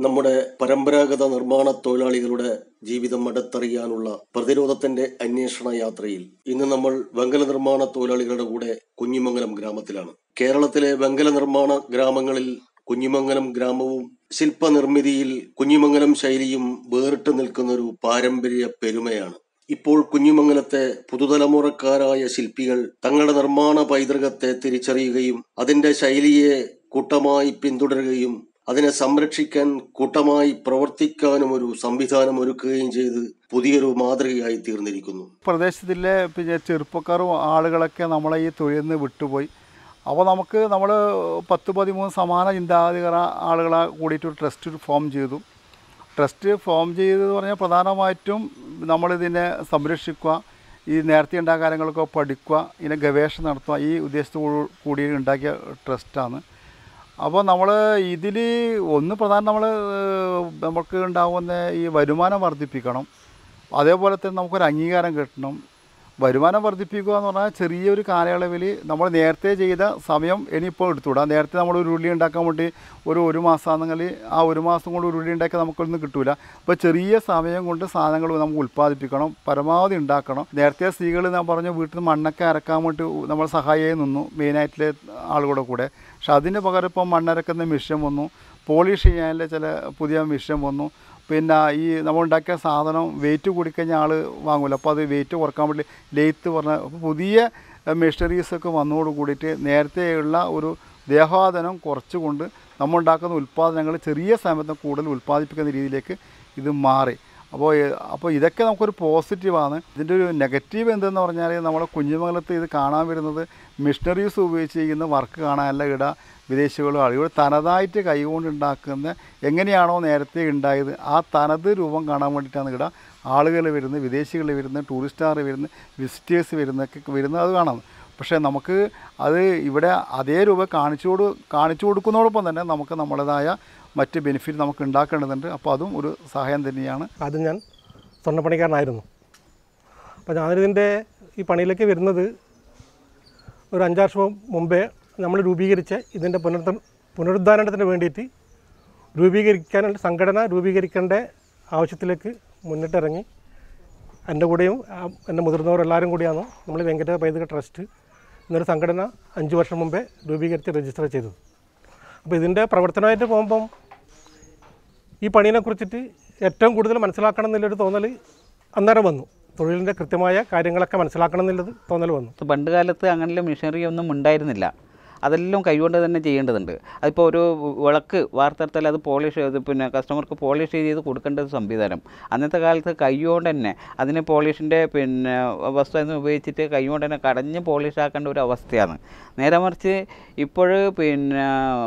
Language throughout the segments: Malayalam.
നമ്മുടെ പരമ്പരാഗത നിർമ്മാണ തൊഴിലാളികളുടെ ജീവിതം അടുത്തറിയാനുള്ള പ്രതിരോധത്തിന്റെ അന്വേഷണ യാത്രയിൽ ഇന്ന് നമ്മൾ വെങ്കല നിർമ്മാണ തൊഴിലാളികളുടെ കൂടെ കുഞ്ഞിമംഗലം ഗ്രാമത്തിലാണ് കേരളത്തിലെ വെങ്കല നിർമ്മാണ ഗ്രാമങ്ങളിൽ കുഞ്ഞിമംഗലം ഗ്രാമവും ശില്പനിർമ്മിതിയിൽ കുഞ്ഞിമംഗലം ശൈലിയും വേറിട്ട് നിൽക്കുന്ന ഒരു പാരമ്പര്യ പെരുമയാണ് ഇപ്പോൾ കുഞ്ഞിമംഗലത്തെ പുതുതലമുറക്കാരായ ശില്പികൾ തങ്ങളുടെ നിർമ്മാണ പൈതൃകത്തെ തിരിച്ചറിയുകയും അതിന്റെ ശൈലിയെ കൂട്ടമായി പിന്തുടരുകയും അതിനെ സംരക്ഷിക്കാൻ കൂട്ടമായി പ്രവർത്തിക്കാനും ഒരു സംവിധാനം ഒരുക്കുകയും ചെയ്ത് പുതിയൊരു മാതൃകയായി തീർന്നിരിക്കുന്നു പ്രദേശത്തിലെ പിന്നെ ചെറുപ്പക്കാരും ആളുകളൊക്കെ നമ്മളെ ഈ തൊഴിലിൽ നിന്ന് വിട്ടുപോയി അപ്പോൾ നമുക്ക് നമ്മൾ പത്ത് പതിമൂന്ന് സമാന ചിന്താഗതികൾ ആളുകളെ കൂടിയിട്ട് ഒരു ട്രസ്റ്റ് ഫോം ചെയ്തു ട്രസ്റ്റ് ഫോം ചെയ്തതെന്ന് പറഞ്ഞാൽ പ്രധാനമായിട്ടും നമ്മളിതിനെ സംരക്ഷിക്കുക ഈ നേരത്തെ ഉണ്ടായ കാര്യങ്ങളൊക്കെ പഠിക്കുക ഇതിനെ ഗവേഷണം നടത്തുക ഈ ഉദ്ദേശത്തോടു കൂടി ഉണ്ടാക്കിയ ട്രസ്റ്റാണ് അപ്പോൾ നമ്മൾ ഇതിൽ ഒന്ന് പ്രധാനം നമ്മൾ നമുക്ക് ഉണ്ടാകുന്ന ഈ വരുമാനം വർദ്ധിപ്പിക്കണം അതേപോലെ തന്നെ നമുക്കൊരു അംഗീകാരം കിട്ടണം വരുമാനം വർദ്ധിപ്പിക്കുക എന്ന് പറഞ്ഞാൽ ചെറിയൊരു കാലയളവിൽ നമ്മൾ നേരത്തെ ചെയ്ത സമയം ഇനിയിപ്പോൾ എടുത്തുവിടാം നേരത്തെ നമ്മൾ ഒരു ഉരുളി ഉണ്ടാക്കാൻ വേണ്ടി ഒരു ഒരു മാസമാണെങ്കിൽ ആ ഒരു മാസം കൊണ്ട് ഒരു ഉരുളി ഉണ്ടാക്കി നമുക്കൊന്നും കിട്ടൂല അപ്പോൾ ചെറിയ സമയം കൊണ്ട് സാധനങ്ങൾ നമുക്ക് ഉൽപ്പാദിപ്പിക്കണം പരമാവധി ഉണ്ടാക്കണം നേരത്തെ സ്ത്രീകൾ ഞാൻ പറഞ്ഞു വീട്ടിൽ നിന്ന് മണ്ണൊക്കെ അരക്കാൻ വേണ്ടി നമ്മൾ സഹായിയായി നിന്നു മെയിനായിട്ടുള്ള ആളുകളുടെ കൂടെ പക്ഷെ അതിന് പകരം ഇപ്പം മണ്ണരക്കുന്ന മിഷ്യൻ വന്നു പോളിഷ് ചെയ്യാനുള്ള ചില പുതിയ മിഷ്യൻ വന്നു പിന്നെ ഈ നമ്മൾ ഉണ്ടാക്കിയ സാധനം വെയിറ്റ് കൂടിക്കഴിഞ്ഞാൽ ആൾ വാങ്ങില്ല അപ്പോൾ അത് വെയിറ്റ് കുറക്കാൻ വേണ്ടി ലെയ്ത്ത് പറഞ്ഞ അപ്പോൾ പുതിയ മെഷീനറീസൊക്കെ വന്നതോട് കൂടിയിട്ട് നേരത്തെയുള്ള ഒരു ദേഹാദനം കുറച്ചുകൊണ്ട് നമ്മൾ ഉണ്ടാക്കുന്ന ഉൽപ്പാദനങ്ങൾ ചെറിയ സമയത്ത് കൂടുതൽ ഉൽപ്പാദിപ്പിക്കുന്ന രീതിയിലേക്ക് ഇത് മാറി അപ്പോൾ അപ്പോൾ ഇതൊക്കെ നമുക്കൊരു പോസിറ്റീവാണ് ഇതിൻ്റെ ഒരു നെഗറ്റീവ് എന്തെന്ന് പറഞ്ഞാൽ നമ്മുടെ കുഞ്ഞുമംഗലത്ത് ഇത് കാണാൻ വരുന്നത് മിഷണറീസ് ഉപയോഗിച്ച് ചെയ്യുന്ന വർക്ക് കാണാനല്ല ഇട വിദേശികളും ആളുകൾ തനതായിട്ട് കൈകൊണ്ട് ഉണ്ടാക്കുന്ന എങ്ങനെയാണോ നേരത്തെ ഉണ്ടായത് ആ തനത് രൂപം കാണാൻ വേണ്ടിയിട്ടാണ് ഇവിടെ ആളുകൾ വരുന്നത് വിദേശികൾ വരുന്നത് ടൂറിസ്റ്റുകാർ വരുന്നത് വിസിറ്റേഴ്സ് വരുന്നൊക്കെ വരുന്നത് അത് കാണാം പക്ഷേ നമുക്ക് അത് ഇവിടെ അതേ രൂപ കാണിച്ചു കൊടു കാണിച്ചു കൊടുക്കുന്നതോടൊപ്പം തന്നെ നമുക്ക് നമ്മുടേതായ മറ്റ് ബെനിഫിറ്റ് നമുക്ക് ഉണ്ടാക്കേണ്ടതുണ്ട് അപ്പോൾ അതും ഒരു സഹായം തന്നെയാണ് ആദ്യം ഞാൻ സ്വർണ്ണപ്പണിക്കാരനായിരുന്നു അപ്പോൾ ഞാനിതിൻ്റെ ഈ പണിയിലേക്ക് വരുന്നത് ഒരു അഞ്ചാറ് വർഷം മുമ്പേ നമ്മൾ രൂപീകരിച്ച ഇതിൻ്റെ പുനരുദ്ധ പുനരുദ്ധാരണത്തിന് വേണ്ടിയിട്ട് രൂപീകരിക്കാനുള്ള സംഘടന രൂപീകരിക്കേണ്ട ആവശ്യത്തിലേക്ക് മുന്നിട്ടിറങ്ങി എൻ്റെ കൂടെയും ആ, എൻ്റെ മുതിർന്നവർ എല്ലാവരും കൂടിയാണ് നമ്മൾ വെങ്കട പൈതൃക ട്രസ്റ്റ് എന്നൊരു സംഘടന അഞ്ച് വർഷം മുമ്പേ രൂപീകരിച്ച് രജിസ്റ്റർ ചെയ്തത് അപ്പോൾ ഇതിൻ്റെ പ്രവർത്തനമായിട്ട് പോകുമ്പം ഈ പണീനെ കുറിച്ചിട്ട് ഏറ്റവും കൂടുതൽ മനസ്സിലാക്കണം എന്നുള്ളൊരു തോന്നൽ അന്നേരം വന്നു തൊഴിലിൻ്റെ കൃത്യമായ കാര്യങ്ങളൊക്കെ മനസ്സിലാക്കണം എന്നുള്ളത് തോന്നൽ വന്നു പണ്ട് കാലത്ത് അങ്ങനെയുള്ള മെഷീനറി ഒന്നും ഉണ്ടായിരുന്നില്ല അതെല്ലാം കൈകൊണ്ട് തന്നെ ചെയ്യേണ്ടതുണ്ട് അതിപ്പോൾ ഒരു വിളക്ക് വാർത്തെടുത്താൽ അത് പോളിഷ് ചെയ്ത് പിന്നെ കസ്റ്റമർക്ക് പോളിഷ് ചെയ്ത് കൊടുക്കേണ്ട ഒരു സംവിധാനം അന്നത്തെ കാലത്ത് കൈകൊണ്ട് തന്നെ അതിന് പോളിഷിൻ്റെ പിന്നെ വസ്തു എന്ന് ഉപയോഗിച്ചിട്ട് കൈകൊണ്ട് തന്നെ കടഞ്ഞ് പോളിഷ് ആക്കേണ്ട ഒരു അവസ്ഥയാണ് നേരെ മറിച്ച് ഇപ്പോൾ പിന്നെ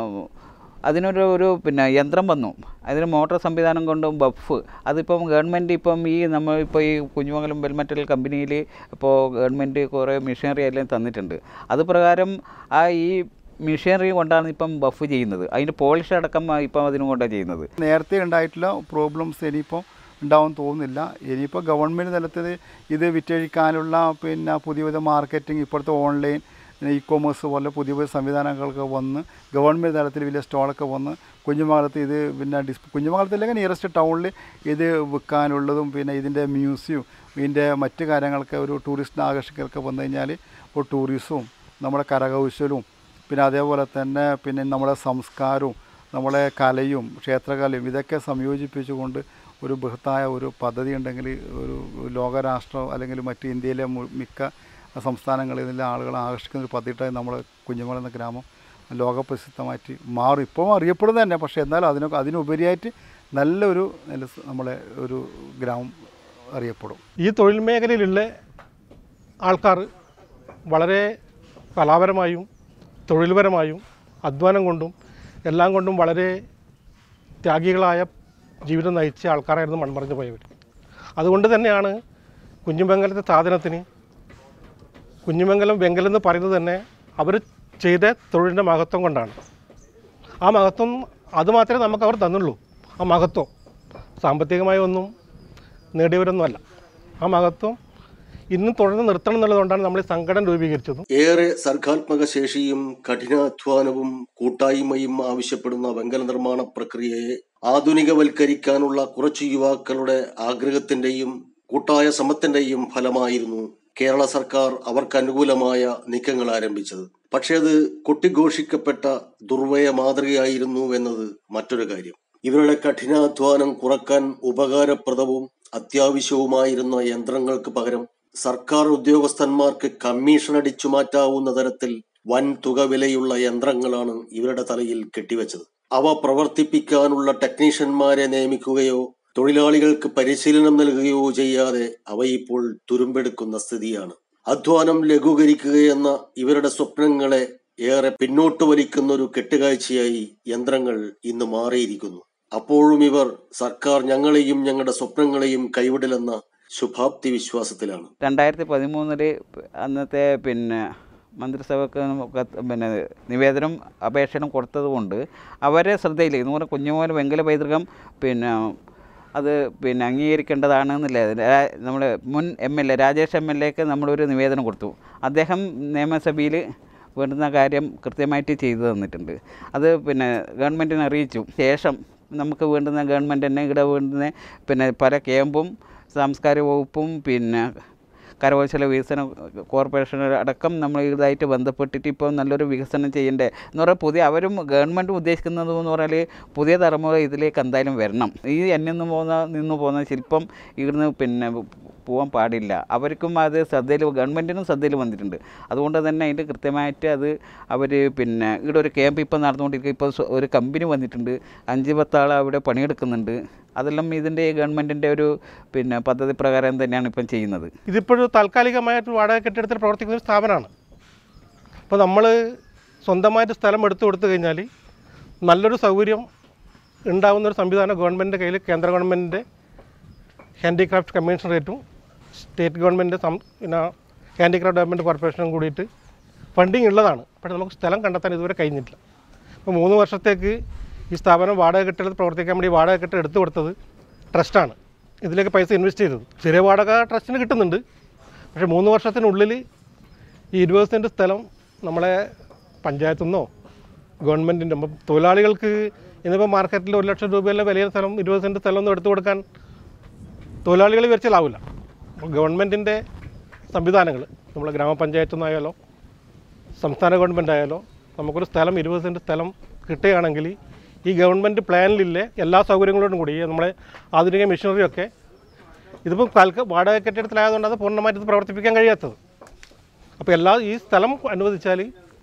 അതിനൊരു ഒരു പിന്നെ യന്ത്രം വന്നു അതിന് മോട്ടോർ സംവിധാനം കൊണ്ടും ബഫ് അതിപ്പം ഗവൺമെൻറ് ഇപ്പം ഈ നമ്മൾ ഇപ്പോൾ ഈ കുഞ്ഞുമംഗലം ബെൽമെറ്റൽ കമ്പനിയിൽ ഇപ്പോൾ ഗവൺമെൻറ് കുറേ മെഷീനറി എല്ലാം തന്നിട്ടുണ്ട് അത് പ്രകാരം ആ ഈ മെഷീനറി കൊണ്ടാണ് ഇപ്പം ബഫ് ചെയ്യുന്നത് അതിൻ്റെ പോളിഷ് അടക്കം ഇപ്പം അതിനും കൊണ്ടാണ് ചെയ്യുന്നത് നേരത്തെ ഉണ്ടായിട്ടുള്ള പ്രോബ്ലംസ് ഇനിയിപ്പോൾ ഉണ്ടാവും തോന്നുന്നില്ല ഇനിയിപ്പോൾ ഗവൺമെൻറ് തലത്തിൽ ഇത് വിറ്റഴിക്കാനുള്ള പിന്നെ പുതിയ പുതിയ മാർക്കറ്റിംഗ് ഇപ്പോഴത്തെ ഓൺലൈൻ ഇ കോമേഴ്സ് പോലെ പുതിയ പുതിയ സംവിധാനങ്ങളൊക്കെ വന്ന് ഗവൺമെൻറ് തലത്തിൽ വലിയ സ്റ്റോളൊക്കെ വന്ന് കുഞ്ഞുമംഗലത്ത് ഇത് പിന്നെ ഡിസ് കുഞ്ഞുമംഗലത്തില്ലെങ്കിൽ നിയറസ്റ്റ് ടൗണിൽ ഇത് വിൽക്കാനുള്ളതും പിന്നെ ഇതിൻ്റെ മ്യൂസിയം ഇതിൻ്റെ മറ്റ് കാര്യങ്ങളൊക്കെ ഒരു ടൂറിസ്റ്റിനെ ആകർഷിക്കലൊക്കെ വന്നു കഴിഞ്ഞാൽ ഇപ്പോൾ ടൂറിസവും നമ്മുടെ കരകൗശലവും പിന്നെ അതേപോലെ തന്നെ പിന്നെ നമ്മുടെ സംസ്കാരവും നമ്മളെ കലയും ക്ഷേത്രകലയും ഇതൊക്കെ സംയോജിപ്പിച്ചുകൊണ്ട് ഒരു ബൃഹത്തായ ഒരു പദ്ധതി ഉണ്ടെങ്കിൽ ഒരു ലോകരാഷ്ട്രം അല്ലെങ്കിൽ മറ്റ് ഇന്ത്യയിലെ മു- മിക്ക സംസ്ഥാനങ്ങളിൽ നിന്നുള്ള ആളുകളെ ആകർഷിക്കുന്ന ഒരു പദ്ധതിയായി നമ്മൾ കുഞ്ഞുമല എന്ന ഗ്രാമം ലോകപ്രസിദ്ധമായിട്ട് മാറും ഇപ്പോൾ അറിയപ്പെടുന്നത് തന്നെ പക്ഷേ എന്നാൽ അതിനൊക്കെ അതിനുപരിയായിട്ട് നല്ലൊരു നല്ല സ- നമ്മളെ ഒരു ഗ്രാമം അറിയപ്പെടും ഈ തൊഴിൽ മേഖലയിലുള്ള ആൾക്കാർ വളരെ കലാപരമായും തൊഴിൽപരമായും അധ്വാനം കൊണ്ടും എല്ലാം കൊണ്ടും വളരെ ത്യാഗികളായ ജീവിതം നയിച്ച ആൾക്കാരായിരുന്നു മൺമറഞ്ഞു പോയവർ അതുകൊണ്ട് തന്നെയാണ് കുഞ്ഞുമംഗലത്തെ സാധനത്തിന് കുഞ്ഞുമംഗലം വെങ്കലം എന്ന് പറയുന്നത് തന്നെ അവർ ചെയ്ത തൊഴിലിൻ്റെ മഹത്വം കൊണ്ടാണ് ആ മഹത്വം അത് മാത്രമേ നമുക്ക് അവർ തന്നുള്ളൂ ആ മഹത്വം സാമ്പത്തികമായി ഒന്നും നേടിയവരൊന്നുമല്ല ആ മഹത്വം ഇന്നും തുടർന്ന് നിർത്തണം എന്നുള്ളതുകൊണ്ടാണ് നമ്മൾ ഈ സംഘടന രൂപീകരിച്ചതും ഏറെ സർഗാത്മക ശേഷിയും കഠിനാധ്വാനവും കൂട്ടായ്മയും ആവശ്യപ്പെടുന്ന വെങ്കല നിർമ്മാണ പ്രക്രിയയെ ആധുനികവൽക്കരിക്കാനുള്ള കുറച്ചു യുവാക്കളുടെ ആഗ്രഹത്തിന്റെയും കൂട്ടായ ശ്രമത്തിന്റെയും ഫലമായിരുന്നു കേരള സർക്കാർ അവർക്ക് അനുകൂലമായ നീക്കങ്ങൾ ആരംഭിച്ചത് പക്ഷേ അത് കൊട്ടിഘോഷിക്കപ്പെട്ട ദുർവയ മാതൃകയായിരുന്നു എന്നത് മറ്റൊരു കാര്യം ഇവരുടെ കഠിനാധ്വാനം കുറക്കാൻ ഉപകാരപ്രദവും അത്യാവശ്യവുമായിരുന്ന യന്ത്രങ്ങൾക്ക് പകരം സർക്കാർ ഉദ്യോഗസ്ഥന്മാർക്ക് കമ്മീഷൻ അടിച്ചു മാറ്റാവുന്ന തരത്തിൽ വൻ തുക വിലയുള്ള യന്ത്രങ്ങളാണ് ഇവരുടെ തലയിൽ കെട്ടിവെച്ചത് അവ പ്രവർത്തിപ്പിക്കാനുള്ള ടെക്നീഷ്യന്മാരെ നിയമിക്കുകയോ തൊഴിലാളികൾക്ക് പരിശീലനം നൽകുകയോ ചെയ്യാതെ അവ ഇപ്പോൾ തുരുമ്പെടുക്കുന്ന സ്ഥിതിയാണ് അധ്വാനം ലഘൂകരിക്കുകയെന്ന ഇവരുടെ സ്വപ്നങ്ങളെ ഏറെ പിന്നോട്ട് വലിക്കുന്ന ഒരു കെട്ടുകാഴ്ചയായി യന്ത്രങ്ങൾ ഇന്ന് മാറിയിരിക്കുന്നു അപ്പോഴും ഇവർ സർക്കാർ ഞങ്ങളെയും ഞങ്ങളുടെ സ്വപ്നങ്ങളെയും കൈവിടില്ലെന്ന ശുഭാപ്തി വിശ്വാസത്തിലാണ് രണ്ടായിരത്തി പതിമൂന്നില് അന്നത്തെ പിന്നെ മന്ത്രിസഭക്ക് കത്ത് പിന്നെ നിവേദനം അപേക്ഷണം കൊടുത്തത് കൊണ്ട് അവരെ ശ്രദ്ധയിൽ എന്ന് പറഞ്ഞാൽ കുഞ്ഞുമോൻ വെങ്കല പൈതൃകം പിന്നെ അത് പിന്നെ അംഗീകരിക്കേണ്ടതാണ് എന്നില്ല നമ്മുടെ മുൻ M L A Rajesh M L എക്ക് നമ്മളൊരു നിവേദനം കൊടുത്തു അദ്ദേഹം നിയമസഭയിൽ വേണ്ടുന്ന കാര്യം കൃത്യമായിട്ട് ചെയ്തു തന്നിട്ടുണ്ട് അത് പിന്നെ ഗവൺമെൻറ്റിനെ അറിയിച്ചു ശേഷം നമുക്ക് വേണ്ടുന്ന ഗവൺമെൻറ് തന്നെ ഇവിടെ വേണ്ടുന്ന പിന്നെ പല ക്യാമ്പും സാംസ്കാരിക വകുപ്പും പിന്നെ കരകൗശല വികസന കോർപ്പറേഷൻ അടക്കം നമ്മൾ ഇതായിട്ട് ബന്ധപ്പെട്ടിട്ട് ഇപ്പോൾ നല്ലൊരു വികസനം ചെയ്യണ്ടേ എന്ന് പറഞ്ഞാൽ പുതിയ അവരും ഗവൺമെൻറ് ഉദ്ദേശിക്കുന്നത് എന്ന് പറഞ്ഞാൽ പുതിയ തലമുറ ഇതിലേക്ക് എന്തായാലും വരണം ഈ അന്യം നിന്ന് പോകുന്ന നിന്ന് പോകുന്ന ശില്പം ഇവിടുന്ന് പിന്നെ പോകാൻ പാടില്ല അവർക്കും അത് ശ്രദ്ധയിൽ ഗവൺമെൻറ്റിനും ശ്രദ്ധയിൽ വന്നിട്ടുണ്ട് അതുകൊണ്ട് തന്നെ അതിൻ്റെ കൃത്യമായിട്ട് അത് അവർ പിന്നെ ഇവിടെ ഒരു ക്യാമ്പ് ഇപ്പോൾ നടന്നുകൊണ്ടിരിക്കുക ഇപ്പോൾ സ്വ- ഒരു കമ്പനി വന്നിട്ടുണ്ട് അഞ്ച് പത്താൾ അവിടെ പണിയെടുക്കുന്നുണ്ട് അതെല്ലാം ഇതിൻ്റെ ഗവൺമെൻറ്റിൻ്റെ ഒരു പിന്നെ പദ്ധതി പ്രകാരം തന്നെയാണ് ഇപ്പം ചെയ്യുന്നത് ഇതിപ്പോഴും താൽക്കാലികമായിട്ട് വാടക കെട്ടിടത്തിൽ പ്രവർത്തിക്കുന്ന ഒരു സ്ഥാപനമാണ് അപ്പോൾ നമ്മൾ സ്വന്തമായിട്ട് സ്ഥലം എടുത്തു കൊടുത്തു കഴിഞ്ഞാൽ നല്ലൊരു സൗകര്യം ഉണ്ടാകുന്ന ഒരു സംവിധാനം ഗവൺമെൻറ്റിൻ്റെ കയ്യിൽ കേന്ദ്ര ഗവൺമെൻറ്റിൻ്റെ ഹാൻഡിക്രാഫ്റ്റ് കമ്മീഷണറേറ്റും സ്റ്റേറ്റ് ഗവൺമെൻറ് സം പിന്നെ ഹാൻഡിക്രാഫ്റ്റ് ഡെവലപ്മെൻറ്റ് കോർപ്പറേഷനും കൂടിയിട്ട് ഫണ്ടിങ് ഉള്ളതാണ് പക്ഷേ നമുക്ക് സ്ഥലം കണ്ടെത്താൻ ഇതുവരെ കഴിഞ്ഞിട്ടില്ല അപ്പോൾ മൂന്ന് വർഷത്തേക്ക് ഈ സ്ഥാപനം വാടക കെട്ടിടത്തിൽ പ്രവർത്തിക്കാൻ വേണ്ടി വാടക കെട്ടിടം എടുത്തു കൊടുത്തത് ട്രസ്റ്റാണ് ഇതിലേക്ക് പൈസ ഇൻവെസ്റ്റ് ചെയ്തത് ചെറിയ വാടക ട്രസ്റ്റിന് കിട്ടുന്നുണ്ട് പക്ഷേ മൂന്ന് വർഷത്തിനുള്ളിൽ ഈ ഇരുപത് സെൻറ്റ് സ്ഥലം നമ്മളെ പഞ്ചായത്തു നിന്നോ ഗവൺമെൻറ്റിൻ്റെ അപ്പം തൊഴിലാളികൾക്ക് ഇന്നിപ്പോൾ മാർക്കറ്റിൽ ഒരു ലക്ഷം രൂപയുള്ള വലിയ സ്ഥലം ഇരുപത് സെൻറ്റ് സ്ഥലം ഒന്നും എടുത്തു കൊടുക്കാൻ തൊഴിലാളികൾ വിവരിച്ചാലാവില്ല അപ്പോൾ ഗവൺമെൻറ്റിൻ്റെ സംവിധാനങ്ങൾ നമ്മളെ ഗ്രാമപഞ്ചായത്തു നിന്നായാലോ സംസ്ഥാന ഗവൺമെൻറ് ആയാലോ നമുക്കൊരു സ്ഥലം ഇരുപത് സെൻറ്റ് സ്ഥലം കിട്ടുകയാണെങ്കിൽ ഈ ഗവൺമെൻറ് പ്ലാനിലില്ലേ എല്ലാ സൗകര്യങ്ങളോടും കൂടി ഈ നമ്മളെ ആധുനിക മെഷീനറിയൊക്കെ ഇതിപ്പോൾ കാൽക്ക വാടക കെട്ടിടത്തിലായതുകൊണ്ട് അത് പൂർണ്ണമായിട്ട് ഇത് പ്രവർത്തിപ്പിക്കാൻ കഴിയാത്തത് അപ്പോൾ എല്ലാ ഈ സ്ഥലം അനുവദിച്ചാൽ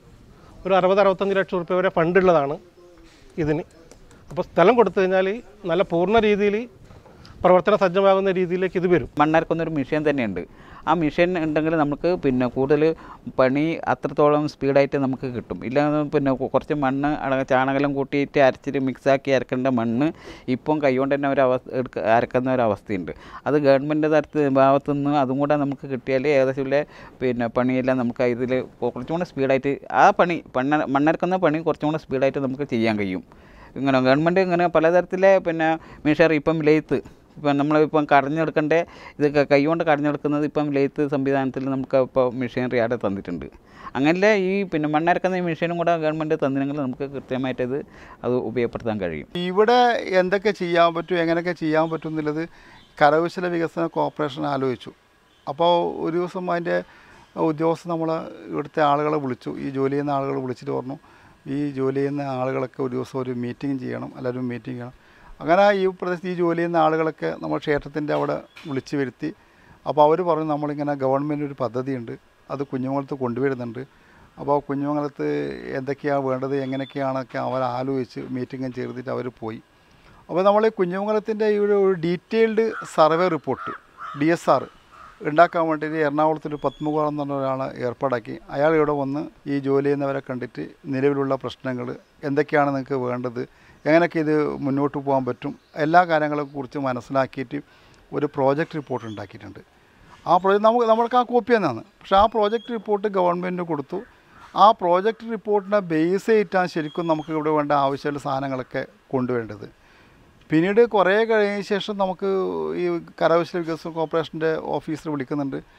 ഒരു അറുപത് അറുപത്തഞ്ച് ലക്ഷം റുപ്യ വരെ ഫണ്ടുള്ളതാണ് ഇതിന് അപ്പോൾ സ്ഥലം കൊടുത്തു കഴിഞ്ഞാൽ നല്ല പൂർണ്ണ രീതിയിൽ പ്രവർത്തന സജ്ജമാകുന്ന രീതിയിലേക്ക് ഇത് വരും മണ്ണരക്കുന്നൊരു മെഷീൻ തന്നെയുണ്ട് ആ മെഷീൻ ഉണ്ടെങ്കിൽ നമുക്ക് പിന്നെ കൂടുതൽ പണി അത്രത്തോളം സ്പീഡായിട്ട് നമുക്ക് കിട്ടും ഇല്ലാതെ പിന്നെ കു- കുറച്ച് മണ്ണ് അട ചാണകം കൂട്ടിയിട്ട് അരച്ചിട്ട് മിക്സാക്കി അരക്കേണ്ട മണ്ണ് ഇപ്പം കൈകൊണ്ട് തന്നെ ഒരു അവസ്ഥ എടുക്ക അരക്കുന്ന ഒരു അവസ്ഥയുണ്ട് അത് ഗവൺമെൻറ് തരത്ത് ഭാഗത്തു നിന്ന് അതും കൂടെ നമുക്ക് കിട്ടിയാൽ ഏകദേശം ഉള്ള പിന്നെ പണിയെല്ലാം നമുക്ക് ഇതിൽ കുറച്ചും കൂടെ സ്പീഡായിട്ട് ആ പണി പണ്ണ മണ്ണരക്കുന്ന പണി കുറച്ചും കൂടെ സ്പീഡായിട്ട് നമുക്ക് ചെയ്യാൻ കഴിയും ഇങ്ങനെ ഗവൺമെൻറ് ഇങ്ങനെ പലതരത്തിലെ പിന്നെ മിഷർ ഇപ്പം ലെയ്ത്ത് ഇപ്പം നമ്മളിപ്പം കടഞ്ഞെടുക്കേണ്ട ഇത് ക- കൈകൊണ്ട് കടഞ്ഞെടുക്കുന്നത് ഇപ്പം ലെയ്ത്ത് സംവിധാനത്തിൽ നമുക്ക് ഇപ്പോൾ മെഷീനറി അവിടെ തന്നിട്ടുണ്ട് അങ്ങനെ ഈ പിന്നെ മണ്ണരക്കുന്ന ഈ മെഷീനും കൂടെ ഗവൺമെൻറ് തന്നില്ലെങ്കിൽ നമുക്ക് കൃത്യമായിട്ട് ഇത് അത് ഉപയോഗപ്പെടുത്താൻ കഴിയും ഇവിടെ എന്തൊക്കെ ചെയ്യാൻ പറ്റും എങ്ങനെയൊക്കെ ചെയ്യാൻ പറ്റും എന്നുള്ളത് കരകൗശല വികസന കോർപ്പറേഷൻ ആലോചിച്ചു അപ്പോൾ ഒരു ദിവസം അതിൻ്റെ ഉദ്യോഗസ്ഥർ നമ്മൾ ഇവിടുത്തെ ആളുകളെ വിളിച്ചു ഈ ജോലി ചെയ്യുന്ന ആളുകളെ വിളിച്ചിട്ട് പറഞ്ഞു ഈ ജോലി ചെയ്യുന്ന ആളുകളൊക്കെ ഒരു ദിവസം ഒരു മീറ്റിംഗ് ചെയ്യണം എല്ലാവരും മീറ്റിംഗ് ചെയ്യണം അങ്ങനെ ഈ പ്രദേശത്ത് ഈ ജോലി ചെയ്യുന്ന ആളുകളൊക്കെ നമ്മൾ ക്ഷേത്രത്തിൻ്റെ അവിടെ വിളിച്ചു വരുത്തി അപ്പോൾ അവർ പറഞ്ഞു നമ്മളിങ്ങനെ ഗവൺമെൻറ് ഒരു പദ്ധതിയുണ്ട് അത് കുഞ്ഞുമംഗലത്ത് കൊണ്ടുവരുന്നുണ്ട് അപ്പോൾ കുഞ്ഞുമംഗലത്ത് എന്തൊക്കെയാണ് വേണ്ടത് എങ്ങനെയൊക്കെയാണൊക്കെ അവർ ആലോചിച്ച് മീറ്റിംഗും ചേർത്തിട്ട് അവർ പോയി അപ്പോൾ നമ്മൾ ഈ കുഞ്ഞുമംഗലത്തിൻ്റെ ഈ ഒരു detailed survey report D S R ഉണ്ടാക്കാൻ വേണ്ടിയിട്ട് എറണാകുളത്തൊരു പത്മകുളം എന്ന് പറഞ്ഞ ഒരാളെ ഏർപ്പാടാക്കി അയാൾ ഇവിടെ വന്ന് ഈ ജോലി ചെയ്യുന്നവരെ കണ്ടിട്ട് നിലവിലുള്ള പ്രശ്നങ്ങൾ എന്തൊക്കെയാണ് നിങ്ങൾക്ക് വേണ്ടത് എങ്ങനെയൊക്കെ ഇത് മുന്നോട്ട് പോകാൻ പറ്റും എല്ലാ കാര്യങ്ങളെക്കുറിച്ച് മനസ്സിലാക്കിയിട്ട് ഒരു പ്രോജക്റ്റ് റിപ്പോർട്ട് ഉണ്ടാക്കിയിട്ടുണ്ട് ആ പ്രോജക്റ്റ് നമുക്ക് നമ്മൾക്ക് ആ കോപ്പി തന്നെയാണ് പക്ഷേ ആ പ്രോജക്റ്റ് റിപ്പോർട്ട് ഗവൺമെൻറ്റിന് കൊടുത്തു ആ പ്രോജക്റ്റ് റിപ്പോർട്ടിനെ ബേസ് ചെയ്തിട്ടാണ് ശരിക്കും നമുക്ക് ഇവിടെ വേണ്ട ആവശ്യമുള്ള സാധനങ്ങളൊക്കെ കൊണ്ടുവരേണ്ടത് പിന്നീട് കുറേ കഴിഞ്ഞ ശേഷം നമുക്ക് ഈ കരകൗശല വികസന കോർപ്പറേഷൻ്റെ ഓഫീസർ വിളിക്കുന്നുണ്ട്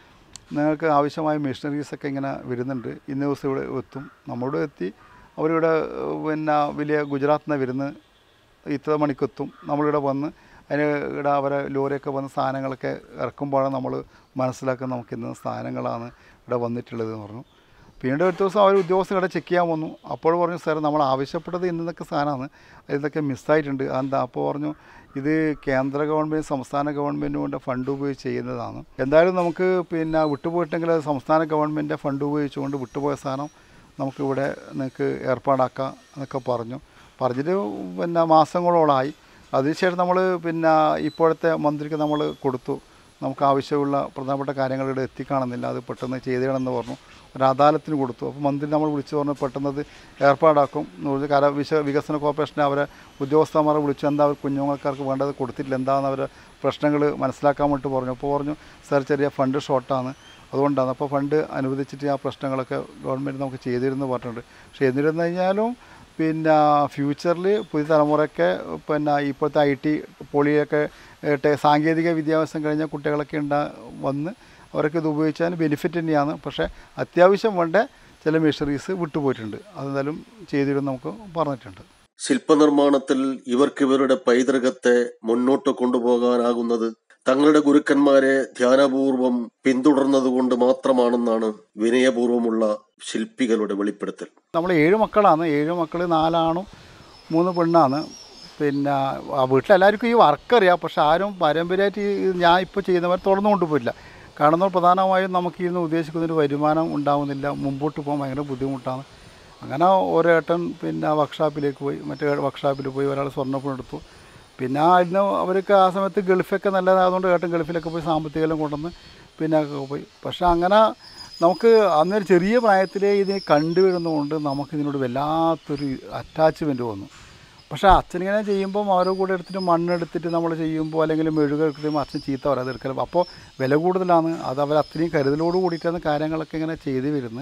നിങ്ങൾക്ക് ആവശ്യമായ മെഷീനറീസൊക്കെ ഇങ്ങനെ വരുന്നുണ്ട് ഇന്ന ദിവസം ഇവിടെ എത്തും നമ്മളിവിടെ എത്തി അവരിവിടെ ഏഹ്, പിന്നെ വലിയ ഗുജറാത്തിൽ നിന്ന് വരുന്നത് ഇത്ര മണിക്കെത്തും നമ്മളിവിടെ വന്ന് അതിന് ഇവിടെ അവരെ ലോറിയൊക്കെ വന്ന് സാധനങ്ങളൊക്കെ ഇറക്കുമ്പോഴാണ് നമ്മൾ മനസ്സിലാക്കുന്നത് നമുക്ക് ഇന്ന സാധനങ്ങളാണ് ഇവിടെ വന്നിട്ടുള്ളത് എന്ന് പറഞ്ഞു പിന്നീട് ഒരു ദിവസം അവർ ഉദ്യോഗസ്ഥർ ഇവിടെ ചെക്ക് ചെയ്യാൻ വന്നു അപ്പോൾ പറഞ്ഞു സാർ നമ്മൾ ആവശ്യപ്പെട്ടത് ഇന്നതൊക്കെ സാധനമാണ് ഇതൊക്കെ മിസ്സായിട്ടുണ്ട് അതെന്താ അപ്പോൾ പറഞ്ഞു ഇത് കേന്ദ്ര ഗവൺമെൻറ് സംസ്ഥാന ഗവൺമെൻറ് കൊണ്ട് ഫണ്ട് ഉപയോഗിച്ച് ചെയ്യുന്നതാണ് എന്തായാലും നമുക്ക് പിന്നെ വിട്ടുപോയിട്ടെങ്കിൽ അത് സംസ്ഥാന ഗവൺമെൻറ് ഫണ്ട് ഉപയോഗിച്ചുകൊണ്ട് വിട്ടുപോയ സാധനം നമുക്കിവിടെ നിങ്ങൾക്ക് ഏർപ്പാടാക്കാം എന്നൊക്കെ പറഞ്ഞു പറഞ്ഞിട്ട് പിന്നെ മാസങ്ങളോളമായി അതിനുശേഷം നമ്മൾ പിന്നെ ഇപ്പോഴത്തെ മന്ത്രിക്ക് നമ്മൾ കൊടുത്തു നമുക്ക് ആവശ്യമുള്ള പ്രധാനപ്പെട്ട കാര്യങ്ങൾ ഇവിടെ എത്തിക്കാണെന്നില്ല അത് പെട്ടെന്ന് ചെയ്തിടണമെന്ന് പറഞ്ഞു ഒരു അദാലത്തിന് കൊടുത്തു അപ്പോൾ മന്ത്രി നമ്മൾ വിളിച്ചു പറഞ്ഞു പെട്ടെന്ന് അത് ഏർപ്പാടാക്കും എന്ന് പറഞ്ഞ് കര വിശ വികസന കോർപ്പറേഷനെ അവരെ ഉദ്യോഗസ്ഥന്മാരെ വിളിച്ചു എന്താ അവർ കുഞ്ഞുങ്ങൾക്കാർക്ക് വേണ്ടത് കൊടുത്തിട്ടില്ല എന്താണെന്ന് അവരെ പ്രശ്നങ്ങൾ മനസ്സിലാക്കാൻ വേണ്ടി പറഞ്ഞു അപ്പോൾ പറഞ്ഞു സാർ ചെറിയ ഫണ്ട് ഷോർട്ടാണ് അതുകൊണ്ടാണ് അപ്പോൾ ഫണ്ട് അനുവദിച്ചിട്ട് ആ പ്രശ്നങ്ങളൊക്കെ ഗവൺമെൻറ് നമുക്ക് ചെയ്തിരുന്നു പറഞ്ഞിട്ടുണ്ട് പക്ഷേ എന്നിരുന്നു കഴിഞ്ഞാലും പിന്നെ ഫ്യൂച്ചറിൽ പുതിയ തലമുറയ്ക്ക് പിന്നെ ഇപ്പോഴത്തെ ഐ ടി പോളിയൊക്കെ ഏട്ടെ സാങ്കേതിക വിദ്യാഭ്യാസം കഴിഞ്ഞ കുട്ടികളൊക്കെ ഉണ്ടാ വന്ന് അവർക്ക് ഇത് ഉപയോഗിച്ചാൽ ബെനിഫിറ്റ് തന്നെയാണ് പക്ഷേ അത്യാവശ്യം വേണ്ട ചില മെഷീനറീസ് വിട്ടുപോയിട്ടുണ്ട് അതെന്തായാലും ചെയ്തിരുന്നു നമുക്ക് പറഞ്ഞിട്ടുണ്ട് ശില്പനിർമ്മാണത്തിൽ ഇവർക്ക് ഇവരുടെ പൈതൃകത്തെ മുന്നോട്ട് കൊണ്ടുപോകാനാകുന്നത് തങ്ങളുടെ ഗുരുക്കന്മാരെ ധ്യാനപൂർവം പിന്തുടർന്നതുകൊണ്ട് മാത്രമാണെന്നാണ് വിനയപൂർവമുള്ള ശില്പികളുടെ വെളിപ്പെടുത്തൽ നമ്മൾ ഏഴ് മക്കളാണ് ഏഴ് മക്കൾ നാലാണും മൂന്ന് പെണ്ണാണ് പിന്നെ ആ വീട്ടിലെല്ലാവർക്കും ഈ വർക്ക് അറിയാം പക്ഷെ ആരും പാരമ്പര്യമായിട്ട് ഈ ഞാൻ ഇപ്പോൾ ചെയ്യുന്നവർ തുടർന്നു കൊണ്ടുപോയില്ല കാരണം പ്രധാനമായും നമുക്ക് ഇന്ന് ഉദ്ദേശിക്കുന്നൊരു വരുമാനം ഉണ്ടാവുന്നില്ല മുമ്പോട്ട് പോകാൻ ഭയങ്കര ബുദ്ധിമുട്ടാണ് അങ്ങനെ ഓരോ ഏട്ടൻ പിന്നെ വർക്ക്ഷോപ്പിലേക്ക് പോയി മറ്റേ വർക്ക്ഷോപ്പിൽ പോയി ഒരാൾ സ്വർണ്ണപ്പണം എടുത്തു പിന്നെ ഇന്ന് അവർക്ക് ആ സമയത്ത് ഗൾഫൊക്കെ നല്ലതായതുകൊണ്ട് ഏട്ടൻ ഗൾഫിലൊക്കെ പോയി സാമ്പത്തികം കൊണ്ടുവന്ന് പിന്നെ ഒക്കെ പോയി പക്ഷെ അങ്ങനെ നമുക്ക് അന്നൊരു ചെറിയ പ്രായത്തിലേ ഇതിനെ കണ്ടുവരുന്നതുകൊണ്ട് നമുക്ക് ഇതിനോട് വല്ലാത്തൊരു അറ്റാച്ച്മെൻറ്റ് വന്നു പക്ഷേ അച്ഛനിങ്ങനെ ചെയ്യുമ്പം അവരുടെ കൂടെ എടുത്തിട്ട് മണ്ണെടുത്തിട്ട് നമ്മൾ ചെയ്യുമ്പോൾ അല്ലെങ്കിൽ മെഴുക എടുക്കുമ്പോൾ അച്ഛൻ ചീത്ത പറയാതെ എടുക്കലും അപ്പോൾ വില കൂടുതലാണ് അത് അവർ അത്രയും കരുതലോട് കൂടിയിട്ടാണ് കാര്യങ്ങളൊക്കെ ഇങ്ങനെ ചെയ്ത് വരുന്നത്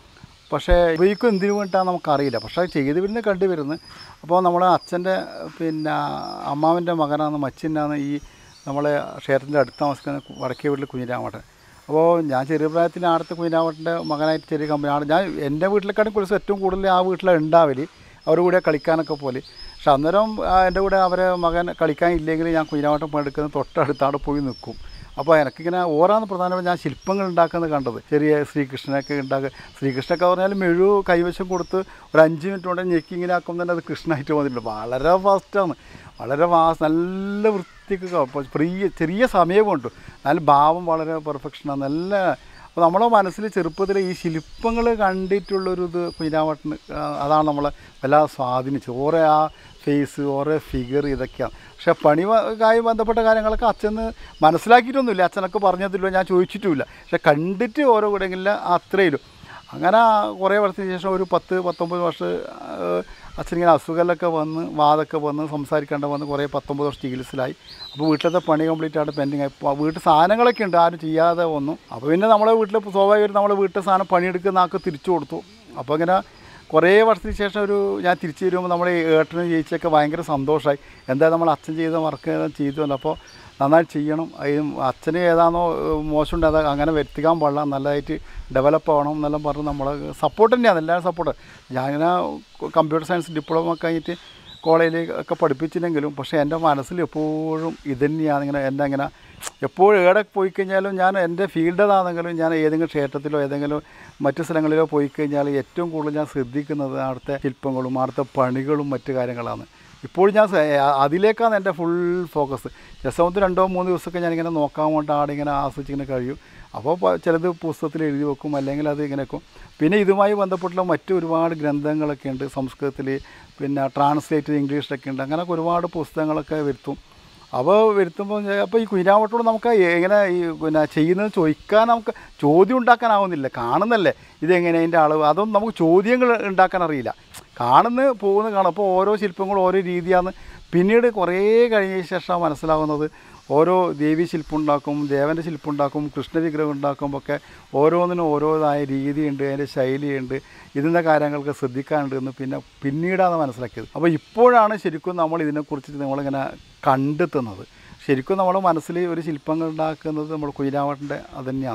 പക്ഷേ ഇവയ്ക്കും എന്തിനു വേണ്ടിയിട്ടാണ് നമുക്കറിയില്ല പക്ഷേ അത് ചെയ്ത് വരുന്നത് കണ്ടു വരുന്നത് അപ്പോൾ നമ്മളെ അച്ഛൻ്റെ പിന്നെ അമ്മാവൻ്റെ മകനാണ് മച്ചിനാണ് ഈ നമ്മളെ ക്ഷേത്രത്തിൻ്റെ അടുത്ത് താമസിക്കുന്ന വടക്കേ വീട്ടിൽ കുഞ്ഞിരാമട്ടൻ അപ്പോൾ ഞാൻ ചെറിയ പ്രായത്തിൽ ആടത്തെ കുഞ്ഞിരാമട്ടൻ്റെ മകനായിട്ട് ചെറിയ കമ്പനി ആണ് ഞാൻ എൻ്റെ വീട്ടിലേക്കാണ് കുറിച്ച് ഏറ്റവും കൂടുതൽ ആ വീട്ടിലാണ് ഉണ്ടാവല് അവരുടെ കൂടെ കളിക്കാനൊക്കെ പോലെ പക്ഷെ അന്നേരം ആ, എൻ്റെ കൂടെ അവരെ മകൻ കളിക്കാൻ ഇല്ലെങ്കിൽ ഞാൻ കുഞ്ഞിരാമട്ടം പണിയെടുക്കുന്ന തൊട്ടടുത്ത് അവിടെ പോയി നിൽക്കും അപ്പോൾ എനിക്കിങ്ങനെ ഓരോന്ന് പ്രധാനമായും ഞാൻ ശില്പങ്ങൾ ഉണ്ടാക്കുന്നത് കണ്ടത് ചെറിയ ശ്രീകൃഷ്ണനൊക്കെ ഉണ്ടാക്കുക ശ്രീകൃഷ്ണനൊക്കെ പറഞ്ഞാൽ മെഴു കൈവശം കൊടുത്ത് ഒരു അഞ്ച് മിനിറ്റ് കൊണ്ട് ഞെക്കി ഇങ്ങനെ ആക്കുമ്പോൾ തന്നെ അത് കൃഷ്ണനായിട്ട് വന്നിട്ടുണ്ട് വളരെ ഫാസ്റ്റാണ് വളരെ ഫാസ്റ്റ് നല്ല വൃത്തിക്ക് അപ്പോൾ ചെറിയ ചെറിയ സമയം കൊണ്ട് നല്ല ഭാവം വളരെ പെർഫെക്ഷനാണ് നല്ല അപ്പോൾ നമ്മളെ മനസ്സിൽ ചെറുപ്പത്തിൽ ഈ ശില്പങ്ങൾ കണ്ടിട്ടുള്ളൊരു ഇത് കുഞ്ഞാവട്ടിന് അതാണ് നമ്മളെ വല്ലാതെ സ്വാധീനിച്ചത് ഓരോ ആ ഫേസ് ഓരോ ഫിഗർ ഇതൊക്കെയാണ് പക്ഷേ പണിയുമായി ബന്ധപ്പെട്ട കാര്യങ്ങളൊക്കെ അച്ഛന് മനസ്സിലാക്കിയിട്ടൊന്നുമില്ല അച്ഛനൊക്കെ പറഞ്ഞതില്ല ഞാൻ ചോദിച്ചിട്ടുമില്ല പക്ഷെ കണ്ടിട്ട് ഓരോ കൂടെയെങ്കിലും അത്രയിലും അങ്ങനെ കുറേ വർഷത്തിന് ശേഷം ഒരു പത്ത് പത്തൊമ്പത് വർഷം ഏഹ്, അച്ഛനിങ്ങനെ അസുഖമൊക്കെ വന്ന് വാതൊക്കെ വന്ന് സംസാരിക്കേണ്ട വന്ന് കുറേ പത്തൊമ്പത് വർഷം ചികിത്സയിലായി അപ്പോൾ വീട്ടിലത്തെ പണി കംപ്ലീറ്റ് ആയിട്ട് പെൻഡിങ് ആയി അപ്പോൾ വീട്ടിൽ സാധനങ്ങളൊക്കെ ഉണ്ട് ആരും ചെയ്യാതെ വന്നു അപ്പോൾ പിന്നെ നമ്മളെ വീട്ടിൽ സ്വാഭാവികമായിട്ട് നമ്മളെ വീട്ടിൽ സാധനം പണിയെടുക്കുന്ന ആൾക്ക് തിരിച്ചു കൊടുത്തു അപ്പോൾ ഇങ്ങനെ കുറേ വർഷത്തിന് ശേഷം ഒരു ഞാൻ തിരിച്ചു വരുമ്പോൾ നമ്മുടെ ഏട്ടനും ചേച്ചിയൊക്കെ ഭയങ്കര സന്തോഷമായി എന്തായാലും നമ്മൾ അച്ഛൻ ചെയ്ത വർക്ക് ചെയ്തല്ലോ അപ്പോൾ നന്നായി ചെയ്യണം അതിന് അച്ഛന് ഏതാണോ ഏഹ്, മോശമുണ്ട് അത് അങ്ങനെ വരുത്തിക്കാൻ പാടില്ല നല്ലതായിട്ട് ഡെവലപ്പ് ആവണം എന്നെല്ലാം പറഞ്ഞ് നമ്മളെ സപ്പോർട്ട് തന്നെയാണ് എല്ലാവരും സപ്പോർട്ട് ഞാനിങ്ങനെ കമ്പ്യൂട്ടർ സയൻസ് ഡിപ്ലോമ കഴിഞ്ഞിട്ട് കോളേജിൽ ഒക്കെ പഠിപ്പിച്ചില്ലെങ്കിലും പക്ഷേ എൻ്റെ മനസ്സിൽ എപ്പോഴും ഇത് തന്നെയാണ് ഇങ്ങനെ എന്നെ ഇങ്ങനെ എപ്പോഴും എവിടെ പോയി കഴിഞ്ഞാലും ഞാൻ എൻ്റെ ഫീൽഡ് ഏതാണെങ്കിലും ഞാൻ ഏതെങ്കിലും ക്ഷേത്രത്തിലോ ഏതെങ്കിലും മറ്റു സ്ഥലങ്ങളിലോ പോയി കഴിഞ്ഞാൽ ഏറ്റവും കൂടുതൽ ഞാൻ ശ്രദ്ധിക്കുന്നത് അവിടുത്തെ ശില്പങ്ങളും അവിടുത്തെ പണികളും മറ്റു കാര്യങ്ങളാണ് ഇപ്പോൾ ഞാൻ സ- അതിലേക്കാണ് എൻ്റെ ഫുൾ ഫോക്കസ് രസമത്ത് രണ്ടോ മൂന്ന് ദിവസമൊക്കെ ഞാനിങ്ങനെ നോക്കാൻ വേണ്ടി ആടെ ഇങ്ങനെ ആസ്വദിച്ചിങ്ങനെ കഴിയും അപ്പോൾ പ- ചിലത് പുസ്തകത്തിൽ എഴുതി വെക്കും അല്ലെങ്കിൽ അത് ഇങ്ങനെ വെക്കും പിന്നെ ഇതുമായി ബന്ധപ്പെട്ടുള്ള മറ്റു ഒരുപാട് ഗ്രന്ഥങ്ങളൊക്കെ ഉണ്ട് സംസ്കൃതത്തിൽ പിന്നെ ട്രാൻസ്ലേറ്റ് ഇംഗ്ലീഷിലൊക്കെ ഉണ്ട് അങ്ങനെയൊക്കെ ഒരുപാട് പുസ്തകങ്ങളൊക്കെ വരുത്തും അപ്പോൾ വരുത്തുമ്പോൾ അപ്പോൾ ഈ കുഞ്ഞാവട്ടോട് നമുക്ക് എങ്ങനെ ഈ പിന്നെ ചെയ്യുന്നത് ചോദിക്കാൻ നമുക്ക് ചോദ്യം ഉണ്ടാക്കാനാവുന്നില്ല കാണുന്നല്ലേ ഇതെങ്ങനെ അതിൻ്റെ അളവ് അതൊന്നും നമുക്ക് ചോദ്യങ്ങൾ ഉണ്ടാക്കാൻ അറിയില്ല കാണുന്ന പോകുന്ന കാണും അപ്പോൾ ഓരോ ശില്പങ്ങളും ഓരോ രീതിയാണ് പിന്നീട് കുറേ കഴിഞ്ഞ ശേഷം മനസ്സിലാവുന്നത് ഓരോ ദേവീ ശില്പം ഉണ്ടാക്കും ദേവൻ്റെ ശില്പം ഉണ്ടാക്കും കൃഷ്ണ വിഗ്രഹം ഉണ്ടാക്കുമ്പോൾ ഒക്കെ ഓരോന്നിനും ഓരോതായ രീതിയുണ്ട് അതിൻ്റെ ശൈലിയുണ്ട് ഇതിൻ്റെ കാര്യങ്ങൾക്ക് ശ്രദ്ധിക്കാനുണ്ട് എന്ന് പിന്നെ പിന്നീടാണ് മനസ്സിലാക്കിയത് അപ്പോൾ ഇപ്പോഴാണ് ശരിക്കും നമ്മൾ ഇതിനെക്കുറിച്ച് നമ്മളിങ്ങനെ കണ്ടെത്തുന്നത് ശരിക്കും നമ്മുടെ മനസ്സിൽ ഒരു ശില്പങ്ങൾ ഉണ്ടാക്കുന്നത് നമ്മൾ കുയിലാവട്ടിൻ്റെ അത് തന്നെയാണ്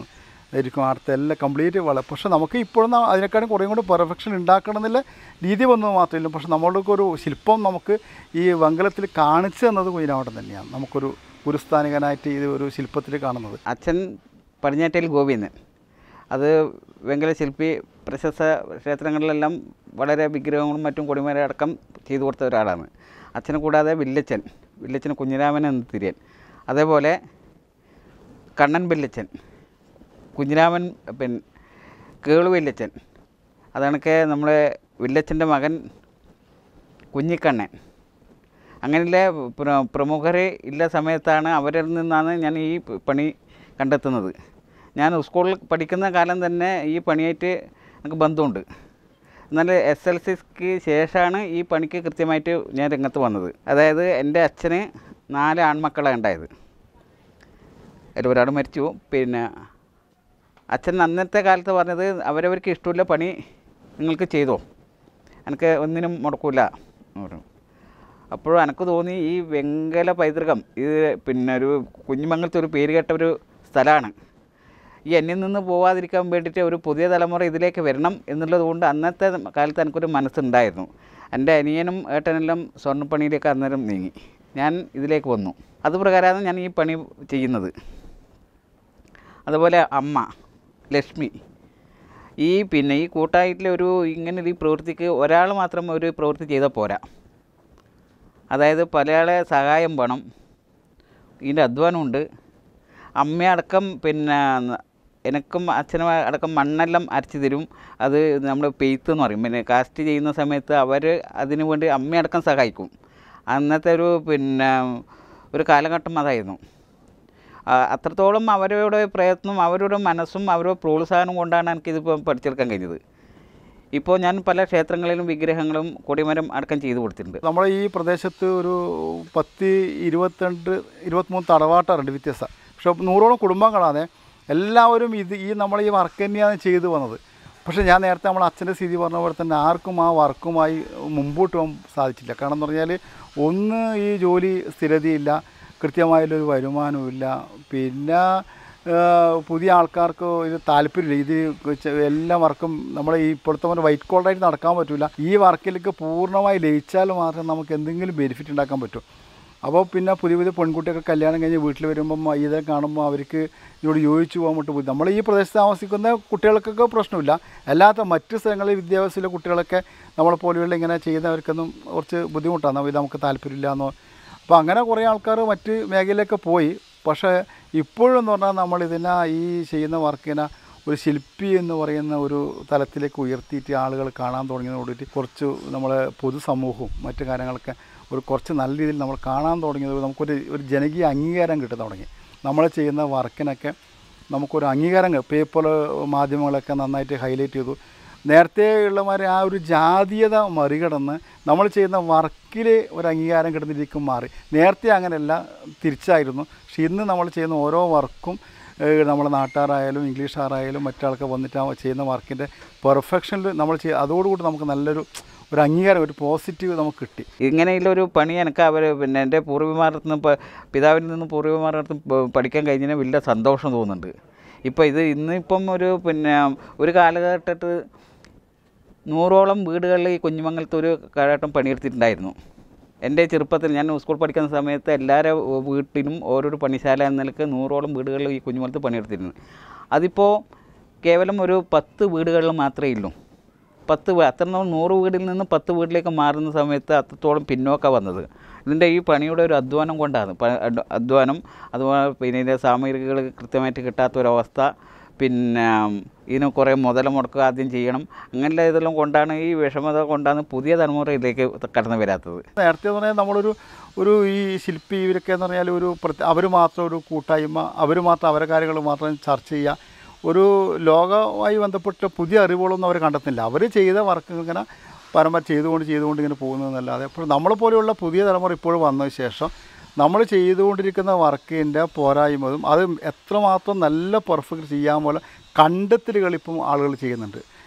ആയിരിക്കും അടുത്ത എല്ലാം കംപ്ലീറ്റ് വള പക്ഷെ നമുക്ക് ഇപ്പോഴും ന- അതിനേക്കാളും കുറേ കൂടി പെർഫെക്ഷൻ ഉണ്ടാക്കണം എന്നുള്ള രീതി വന്നത് മാത്രമല്ല പക്ഷെ നമ്മൾക്ക് ഒരു ശില്പം നമുക്ക് ഈ വെങ്കലത്തിൽ കാണിച്ചു തന്നത് കുഞ്ഞിനാവട്ടം തന്നെയാണ് നമുക്കൊരു ഗുരുസ്ഥാനികനായിട്ട് ഇത് ഒരു ശില്പത്തിൽ കാണുന്നത് അച്ഛൻ പടിഞ്ഞാറ്റയിൽ ഗോപിന്ന് അത് വെങ്കല ശില്പി പ്രശസ്ത ക്ഷേത്രങ്ങളിലെല്ലാം വളരെ വിഗ്രഹങ്ങളും മറ്റും കൊടിമര അടക്കം ചെയ്തു കൊടുത്ത ഒരാളാണ് അച്ഛനെ കൂടാതെ വില്ലച്ചൻ വില്ലച്ചൻ കുഞ്ഞിരാമൻ എന്ന് തിരിയൻ അതേപോലെ കണ്ണൻ വില്ലച്ചൻ കുഞ്ഞിരാമൻ പിൻ കേളു വില്ലച്ചൻ അതാണൊക്കെ നമ്മുടെ വില്ലച്ചൻ്റെ മകൻ കുഞ്ഞിക്കണ്ണൻ അങ്ങനെയുള്ള പ്ര- പ്രമുഖർ ഇല്ല സമയത്താണ് അവരിൽ നിന്നാണ് ഞാൻ ഈ പ- പണി കണ്ടെത്തുന്നത് ഞാൻ സ്കൂളിൽ പഠിക്കുന്ന കാലം തന്നെ ഈ പണിയായിട്ട് എനിക്ക് ബന്ധമുണ്ട് എന്നാൽ എസ് എൽ സിക്ക് ശേഷമാണ് ഈ പണിക്ക് കൃത്യമായിട്ട് ഞാൻ രംഗത്ത് വന്നത് അതായത് എൻ്റെ അച്ഛന് നാല് ആൺമക്കളാണ് ഉണ്ടായത് അതിൽ ഒരാൾ മരിച്ചു പിന്നെ അച്ഛൻ അന്നത്തെ കാലത്ത് പറഞ്ഞത് അവരവർക്ക് ഇഷ്ടമില്ല പണി നിങ്ങൾക്ക് ചെയ്തോ എനിക്ക് ഒന്നിനും മുടക്കൂല എന്ന് പറഞ്ഞു അപ്പോഴും എനിക്ക് തോന്നി ഈ വെങ്കല പൈതൃകം ഇത് പിന്നെ ഒരു കുഞ്ഞുമംഗലത്തെ ഒരു പേര് കേട്ട ഒരു സ്ഥലമാണ് ഈ എന്നിൽ നിന്ന് പോവാതിരിക്കാൻ വേണ്ടിയിട്ട് ഒരു പുതിയ തലമുറ ഇതിലേക്ക് വരണം എന്നുള്ളത് കൊണ്ട് അന്നത്തെ കാലത്ത് എനിക്കൊരു മനസ്സുണ്ടായിരുന്നു എൻ്റെ അനിയനും ഏട്ടനെല്ലാം സ്വർണ്ണപ്പണിയിലേക്ക് അന്നേരം നീങ്ങി ഞാൻ ഇതിലേക്ക് വന്നു അതുപ്രകാരമാണ് ഞാൻ ഈ പണി ചെയ്യുന്നത് അതുപോലെ അമ്മ ലക്ഷ്മി ഈ പിന്നെ ഈ കൂട്ടായിട്ടുള്ള ഒരു ഇങ്ങനെ ഒരു ഈ പ്രവൃത്തിക്ക് ഒരാൾ മാത്രം ഒരു പ്രവൃത്തി ചെയ്താൽ പോരാ അതായത് പലയാളെ സഹായം വേണം ഇതിൻ്റെ അധ്വാനമുണ്ട് അമ്മയടക്കം പിന്നെ എനക്കും അച്ഛനും അടക്കം മണ്ണെല്ലാം അരച്ച് തരും അത് നമ്മൾ പെയ്ത്ത് എന്ന് പറയും പിന്നെ കാസ്റ്റ് ചെയ്യുന്ന സമയത്ത് അവർ അതിനു വേണ്ടി അമ്മയടക്കം സഹായിക്കും അന്നത്തെ ഒരു പിന്നെ ഒരു കാലഘട്ടം അതായിരുന്നു ആ, അത്രത്തോളം അവരുടെ പ്രയത്നം അവരുടെ മനസ്സും അവരുടെ പ്രോത്സാഹനം കൊണ്ടാണ് എനിക്കിതിപ്പോൾ പഠിച്ചെടുക്കാൻ കഴിഞ്ഞത് ഇപ്പോൾ ഞാൻ പല ക്ഷേത്രങ്ങളിലും വിഗ്രഹങ്ങളും കൊടിമരം അടക്കം ചെയ്തു കൊടുത്തിട്ടുണ്ട് നമ്മുടെ ഈ പ്രദേശത്ത് ഒരു പത്ത് ഇരുപത്തിരണ്ട് ഇരുപത്തിമൂന്ന് തറവാട്ടാറുണ്ട് വ്യത്യസ്ത പക്ഷെ നൂറോളം കുടുംബങ്ങളാണ് എല്ലാവരും ഇത് ഈ നമ്മൾ ഈ വർക്ക് തന്നെയാണ് ചെയ്തു വന്നത് പക്ഷേ ഞാൻ നേരത്തെ നമ്മൾ അച്ഛൻ്റെ സ്ഥിതി പറഞ്ഞ പോലെ തന്നെ ആർക്കും ആ വർക്കുമായി മുമ്പോട്ട് പോകാൻ സാധിച്ചില്ല കാരണം എന്ന് പറഞ്ഞാൽ ഒന്ന് ഈ ജോലി സ്ഥിരതയില്ല കൃത്യമായുള്ളൊരു വരുമാനമില്ല പിന്നെ ആ, പുതിയ ആൾക്കാർക്ക് ഇത് താല്പര്യമില്ല ഇത് വെച്ച് എല്ലാ വർക്കും നമ്മൾ ഈ ഇപ്പോഴത്തെ പോലെ വൈറ്റ് കോളറായിട്ട് നടക്കാൻ പറ്റില്ല ഈ വർക്കിലേക്ക് പൂർണ്ണമായി ലയിച്ചാൽ മാത്രമേ നമുക്ക് എന്തെങ്കിലും ബെനിഫിറ്റ് ഉണ്ടാക്കാൻ പറ്റൂ അപ്പോൾ പിന്നെ പുതിയ പുതിയ പെൺകുട്ടിയൊക്കെ കല്യാണം കഴിഞ്ഞ് വീട്ടിൽ വരുമ്പം ഇതൊക്കെ കാണുമ്പോൾ അവർക്ക് ഇതിനോട് യോജിച്ചു പോകാൻ പറ്റും നമ്മൾ ഈ പ്രദേശത്ത് താമസിക്കുന്ന കുട്ടികൾക്കൊക്കെ പ്രശ്നമില്ല അല്ലാത്ത മറ്റ് സ്ഥലങ്ങളിൽ വിദ്യാഭ്യാസത്തിലെ കുട്ടികളൊക്കെ നമ്മളെ പോലെയുള്ള ഇങ്ങനെ ചെയ്യുന്നവർക്കൊന്നും കുറച്ച് ബുദ്ധിമുട്ടാണ് ഇത് നമുക്ക് താല്പര്യമില്ല എന്നോ അപ്പോൾ അങ്ങനെ കുറേ ആൾക്കാർ മറ്റ് മേഖലയിലൊക്കെ പോയി പക്ഷേ ഇപ്പോഴെന്ന് പറഞ്ഞാൽ നമ്മൾ ഇതിനെ ഈ ചെയ്യുന്ന വർക്കിനെ ഒരു ശില്പി എന്ന് പറയുന്ന ഒരു തലത്തിലേക്ക് ഉയർത്തിയിട്ട് ആളുകൾ കാണാൻ തുടങ്ങിയതോടുകൂടി കുറച്ച് നമ്മളെ പൊതുസമൂഹവും മറ്റു കാര്യങ്ങളൊക്കെ ഒരു കുറച്ച് നല്ല രീതിയിൽ നമ്മൾ കാണാൻ തുടങ്ങിയത് നമുക്കൊരു ഒരു ജനകീയ അംഗീകാരം കിട്ടാൻ തുടങ്ങി നമ്മൾ ചെയ്യുന്ന വർക്കിനൊക്കെ നമുക്കൊരു അംഗീകാരം കി- പേപ്പർ മാധ്യമങ്ങളൊക്കെ നന്നായിട്ട് ഹൈലൈറ്റ് ചെയ്തു നേരത്തെ ഉള്ളമാരെ ആ ഒരു ജാതീയത മറികടന്ന് നമ്മൾ ചെയ്യുന്ന വർക്കിൽ ഒരു അംഗീകാരം കിട്ടുന്നതിലേക്കും മാറി നേരത്തെ അങ്ങനെയല്ല തിരിച്ചായിരുന്നു പക്ഷെ ഇന്ന് നമ്മൾ ചെയ്യുന്ന ഓരോ വർക്കും ഏഹ്, നമ്മളെ നാട്ടുകാരായാലും ഇംഗ്ലീഷുകാരായാലും മറ്റാൾക്ക് വന്നിട്ട് ആ ചെയ്യുന്ന വർക്കിൻ്റെ പെർഫെക്ഷനിൽ നമ്മൾ ചെയ്യ അതോടുകൂടി നമുക്ക് നല്ലൊരു ഒരു അംഗീകാരം ഒരു പോസിറ്റീവ് നമുക്ക് കിട്ടി ഇങ്ങനെയുള്ള ഒരു പണി എനിക്ക് അവർ പിന്നെ എൻ്റെ പൂർവിമാരുടെ നിന്ന് പ- പിതാവിൽ നിന്ന് പൂർവിമാരുടെ അടുത്ത് പ- പഠിക്കാൻ കഴിഞ്ഞതിന് വലിയ സന്തോഷം തോന്നുന്നുണ്ട് ഇപ്പോൾ ഇത് ഇന്നിപ്പം ഒരു പിന്നെ ഒരു കാലഘട്ടത്ത് നൂറോളം വീടുകളിൽ ഈ കുഞ്ഞുമംഗലത്ത് ഒരു കാലഘട്ടം പണിയെടുത്തിട്ടുണ്ടായിരുന്നു എൻ്റെ ചെറുപ്പത്തിൽ ഞാൻ സ്കൂൾ പഠിക്കുന്ന സമയത്ത് എല്ലാവരുടെ വീട്ടിലും ഓരോരോ പണിശാല എന്ന നിലക്ക് നൂറോളം വീടുകളിൽ ഈ കുഞ്ഞുമംഗലത്ത് പണിയെടുത്തിരുന്നു അതിപ്പോൾ കേവലം ഒരു പത്ത് വീടുകളിൽ മാത്രമേ ഉള്ളൂ പത്ത് വീ- അത്ര നമ്മൾ നൂറ് വീടിൽ നിന്ന് പത്ത് വീട്ടിലേക്ക് മാറുന്ന സമയത്ത് അത്രത്തോളം പിന്നോക്കം വന്നത് ഇതിൻ്റെ ഈ പണിയുടെ ഒരു അധ്വാനം കൊണ്ടാണ് പ- അഡ്- അധ്വാനം അതുപോലെ പിന്നെ ഇതിൻ്റെ സാമഗ്രികൾ കൃത്യമായിട്ട് കിട്ടാത്തൊരവസ്ഥ പിന്നെ ഇതിന് കുറേ മുതൽ മുടക്കുക ആദ്യം ചെയ്യണം അങ്ങനെയുള്ള ഇതെല്ലാം കൊണ്ടാണ് ഈ വിഷമത കൊണ്ടാണ് പുതിയ തലമുറയിലേക്ക് കടന്നു വരാത്തത് നേരത്തെ എന്ന് പറഞ്ഞാൽ നമ്മളൊരു ഒരു ഈ ശില്പി ഇവരൊക്കെ എന്ന് പറഞ്ഞാൽ ഒരു പ്രത്യേക അവർ മാത്രം ഒരു കൂട്ടായ്മ അവർ മാത്രം അവരെ കാര്യങ്ങൾ മാത്രം ചർച്ച ചെയ്യുക ഒരു ലോകവുമായി ബന്ധപ്പെട്ട പുതിയ അറിവുകളൊന്നും അവർ കണ്ടെത്തുന്നില്ല അവർ ചെയ്ത വർക്ക് ഇങ്ങനെ പരമ്പര ചെയ്തുകൊണ്ട് ചെയ്തുകൊണ്ട് ഇങ്ങനെ പോകുന്നതെന്നല്ലാതെ അപ്പോൾ നമ്മളെ പോലെയുള്ള പുതിയ തലമുറ ഇപ്പോഴും വന്നതിന് ശേഷം നമ്മൾ ചെയ്തുകൊണ്ടിരിക്കുന്ന വർക്കിൻ്റെ പോരായ്മതും അത് എത്രമാത്രം നല്ല പെർഫെക്റ്റ് ചെയ്യാൻ പോലെ കണ്ടെത്തലുകൾ ഇപ്പം ആളുകൾ ചെയ്യുന്നുണ്ട്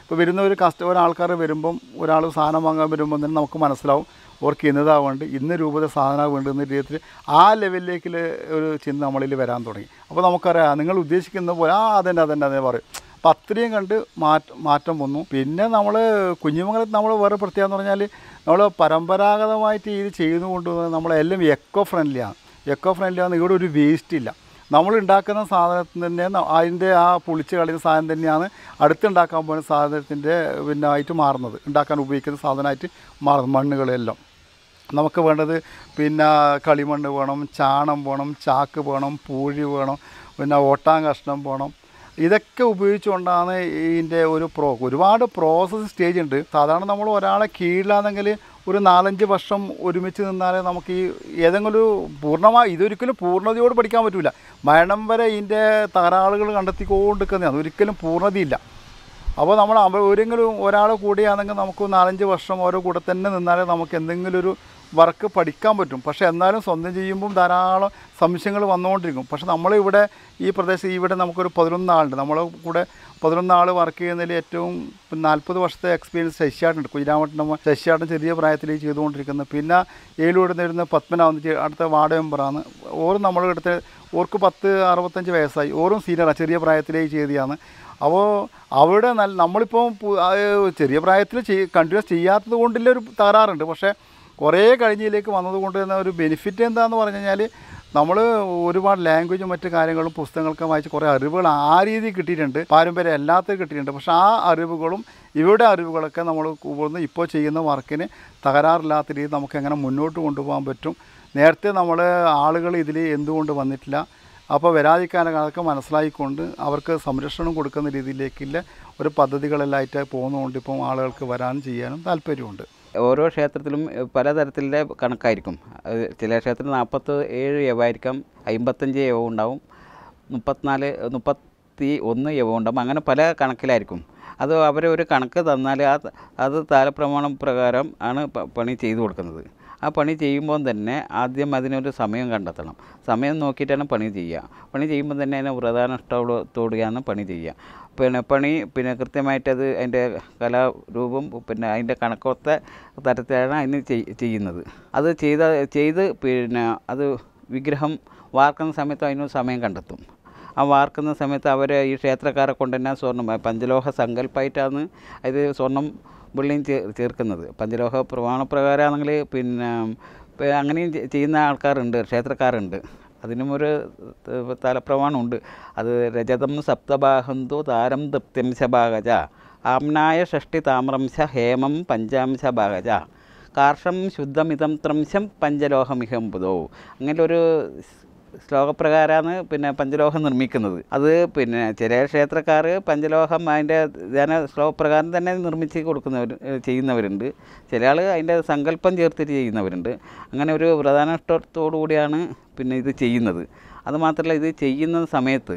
ഇപ്പോൾ വരുന്ന ഒരു കസ്റ്റ ഒരാൾക്കാർ വരുമ്പം ഒരാൾ സാധനം വാങ്ങാൻ വരുമ്പോൾ തന്നെ നമുക്ക് മനസ്സിലാവും അവർക്ക് ഇന്നതാ വേണ്ട ഇന്ന രൂപത്തെ സാധനമാണ് വേണ്ടതെന്ന രീതിയിൽ ആ ലെവലിലേക്ക് ഒരു ചിന്ത നമ്മളിൽ വരാൻ തുടങ്ങി അപ്പോൾ നമുക്കറിയാം നിങ്ങൾ ഉദ്ദേശിക്കുന്ന പോലെ ആ അതന്നെ അതന്നെ അതന്നെ പറയും അപ്പോൾ അത്രയും കണ്ട് മാറ്റം മാറ്റം വന്നു പിന്നെ നമ്മൾ കുഞ്ഞുമംഗലത്ത് നമ്മൾ വേറെ പ്രത്യേകത എന്ന് പറഞ്ഞാൽ നമ്മൾ പരമ്പരാഗതമായിട്ട് ഇത് ചെയ്തുകൊണ്ട് നമ്മളെല്ലാം എക്കോ ഫ്രണ്ട്ലിയാണ് എക്കോ ഫ്രണ്ട്ലി ആണ് ഇവിടെ ഒരു വേസ്റ്റ് ഇല്ല നമ്മൾ ഉണ്ടാക്കുന്ന സാധനത്തിന് തന്നെ ന- അതിൻ്റെ ആ പൊളിച്ച് കളയുന്ന സാധനം തന്നെയാണ് അടുത്തുണ്ടാക്കാൻ പോകുന്ന സാധനത്തിൻ്റെ പിന്നെ ആയിട്ട് മാറുന്നത് ഉണ്ടാക്കാൻ ഉപയോഗിക്കുന്ന സാധനമായിട്ട് മാറുന്നത് മണ്ണുകളെല്ലാം നമുക്ക് വേണ്ടത് പിന്നെ കളിമണ്ണ് വേണം ചാണം വേണം ചാക്ക് വേണം പൂഴി വേണം പിന്നെ ഓട്ടാൻ കഷ്ണം വേണം ഇതൊക്കെ ഉപയോഗിച്ചുകൊണ്ടാണ് ഇതിൻ്റെ ഒരു പ്രോ ഒരുപാട് പ്രോസസ്സ് സ്റ്റേജ് ഉണ്ട് സാധാരണ നമ്മൾ ഒരാളെ കീഴിലാണെങ്കിൽ ഒരു നാലഞ്ച് വർഷം ഒരുമിച്ച് നിന്നാലേ നമുക്ക് ഈ ഏതെങ്കിലും ഒരു പൂർണ്ണമായി ഇതൊരിക്കലും പൂർണ്ണതയോട് പഠിക്കാൻ പറ്റില്ല മരണം വരെ ഇതിൻ്റെ തകരാറുകൾ കണ്ടെത്തിക്കൊണ്ടിരിക്കുന്നതാണ് ഒരിക്കലും പൂർണ്ണതയില്ല അപ്പോൾ നമ്മൾ അവ- ഒരെങ്കിലും ഒരാൾ കൂടിയാണെങ്കിൽ നമുക്ക് നാലഞ്ച് വർഷം ഓരോ കൂടെ തന്നെ നിന്നാലേ നമുക്ക് എന്തെങ്കിലും ഒരു വർക്ക് പഠിക്കാൻ പറ്റും പക്ഷേ എന്നാലും സ്വന്തം ചെയ്യുമ്പം ധാരാളം സംശയങ്ങൾ വന്നുകൊണ്ടിരിക്കും പക്ഷെ നമ്മളിവിടെ ഈ പ്രദേശത്ത് ഇവിടെ നമുക്കൊരു പതിനൊന്ന് ആളുണ്ട് നമ്മളെ കൂടെ പതിനൊന്ന് ആൾ വർക്ക് ചെയ്യുന്നതിൽ ഏറ്റവും നാൽപ്പത് വർഷത്തെ എക്സ്പീരിയൻസ് ശശിയാട്ടുണ്ട് കുഞ്ഞിരാമട്ടൻ ശശിയാട്ടൻ ചെറിയ പ്രായത്തിൽ ചെയ്തുകൊണ്ടിരിക്കുന്നത് പിന്നെ ഏലൂടെ നിരുന്ന പത്മനാഭൻ ചെ- അടുത്ത വാർഡ് മെമ്പറാണ് ഓരും നമ്മുടെ അടുത്ത് ഓർക്ക് പത്ത് അറുപത്തഞ്ച് വയസ്സായി ഓരും സീനിയറാണ് ചെറിയ പ്രായത്തിലേ ചെയ്തതാണ് അപ്പോൾ അവിടെ നല്ല നമ്മളിപ്പോൾ പു- ആ, ചെറിയ പ്രായത്തിൽ ചെയ് കണ്ടിന്യൂസ് ചെയ്യാത്തത് കൊണ്ടുള്ള ഒരു തകരാറുണ്ട് പക്ഷേ കുറേ കഴിഞ്ഞതിലേക്ക് വന്നതുകൊണ്ട് തന്നെ ഒരു ബെനിഫിറ്റ് എന്താണെന്ന് പറഞ്ഞു കഴിഞ്ഞാൽ നമ്മൾ ഒരുപാട് ലാംഗ്വേജും മറ്റു കാര്യങ്ങളും പുസ്തകങ്ങളൊക്കെ വായിച്ച് കുറേ അറിവുകൾ ആ രീതിയിൽ കിട്ടിയിട്ടുണ്ട് പാരമ്പര്യം അല്ലാത്തത് കിട്ടിയിട്ടുണ്ട് പക്ഷേ ആ അറിവുകളും ഇവയുടെ അറിവുകളൊക്കെ നമ്മൾ കൂടുതൽ ഇപ്പോൾ ചെയ്യുന്ന വർക്കിന് തകരാറില്ലാത്ത രീതിയിൽ നമുക്ക് എങ്ങനെ മുന്നോട്ട് കൊണ്ടുപോകാൻ പറ്റും നേരത്തെ നമ്മൾ ആളുകൾ ഇതിൽ എന്തുകൊണ്ട് വന്നിട്ടില്ല അപ്പോൾ വരാതിരിക്കാനൊക്കെ അതൊക്കെ മനസ്സിലാക്കിക്കൊണ്ട് അവർക്ക് സംരക്ഷണം കൊടുക്കുന്ന രീതിയിലേക്കുള്ള ഒരു പദ്ധതികളെല്ലാമായിട്ട് പോകുന്നതുകൊണ്ട് ഇപ്പം ആളുകൾക്ക് വരാനും ചെയ്യാനും താല്പര്യമുണ്ട് ഓരോ ക്ഷേത്രത്തിലും എഹ്, പലതരത്തിലുള്ള കണക്കായിരിക്കും അത് ചില ക്ഷേത്രത്തിൽ നാൽപ്പത്തി ഏഴ് യവായിരിക്കാം അമ്പത്തഞ്ച് യവം ഉണ്ടാവും മുപ്പത്തിനാല് മുപ്പത്തി ഒന്ന് യവം ഉണ്ടാവും അങ്ങനെ പല കണക്കിലായിരിക്കും അത് അവർ ഒരു കണക്ക് തന്നാൽ ആ അത് താലപ്രമാണം പ്രകാരം ആണ് പ- പണി ചെയ്തു കൊടുക്കുന്നത് ആ പണി ചെയ്യുമ്പോൾ തന്നെ ആദ്യം അതിനൊരു സമയം കണ്ടെത്തണം സമയം നോക്കിയിട്ടാണ് പണി ചെയ്യുക പണി ചെയ്യുമ്പോൾ തന്നെ അതിനെ വ്രതാനുഷ്ഠാനത്തോടെയാണ് പണി ചെയ്യുക പിന്നെ പണി പിന്നെ കൃത്യമായിട്ട് അത് അതിൻ്റെ കലാരൂപം പിന്നെ അതിൻ്റെ കണക്കൊത്ത തരത്തിലാണ് അതിന് ചെയ്- ചെയ്യുന്നത് അത് ചെയ്ത ചെയ്ത് പിന്നെ അത് വിഗ്രഹം വാർക്കുന്ന സമയത്ത് അതിനൊരു സമയം കണ്ടെത്തും ആ വാർക്കുന്ന സമയത്ത് അവർ ഈ ക്ഷേത്രക്കാരെ കൊണ്ട് തന്നെ സ്വർണ്ണം പഞ്ചലോഹ സങ്കല്പമായിട്ടാണ് ഇത് സ്വർണം വെള്ളിയും ചേ ചേർക്കുന്നത് പഞ്ചലോഹ പ്രമാണപ്രകാരമാണെങ്കിൽ പിന്നെ പ- അങ്ങനെയും ചെ- ചെയ്യുന്ന ആൾക്കാരുണ്ട് ക്ഷേത്രക്കാരുണ്ട് അതിനും ഒരു ത- തലപ്രമാണമുണ്ട് അത് രജതം സപ്തബാഹന്തു താരം തൃപ്തിംശ ഭാഗജ ആംനായ ഷഷ്ടി താമ്രംശ ഹേമം പഞ്ചാംശ ഭാഗജ കാർഷം ശുദ്ധമിതം ത്രംശം പഞ്ചലോഹമിഹം പുതോ അങ്ങനെ ഒരു ശ്ലോകപ്രകാരമാണ് പിന്നെ പഞ്ചലോഹം നിർമ്മിക്കുന്നത് അത് പിന്നെ ചില ക്ഷേത്രക്കാർ പഞ്ചലോഹം അതിൻ്റെ ധ്യാന ശ്ലോകപ്രകാരം തന്നെ നിർമ്മിച്ച് കൊടുക്കുന്നവർ ഏഹ് ചെയ്യുന്നവരുണ്ട് ചില ആൾ അതിൻ്റെ സങ്കല്പം ചേർത്തിട്ട് ചെയ്യുന്നവരുണ്ട് അങ്ങനെ ഒരു പ്രധാനത്തോടു കൂടിയാണ് പിന്നെ ഇത് ചെയ്യുന്നത് അതുമാത്രമല്ല ഇത് ചെയ്യുന്ന സമയത്ത്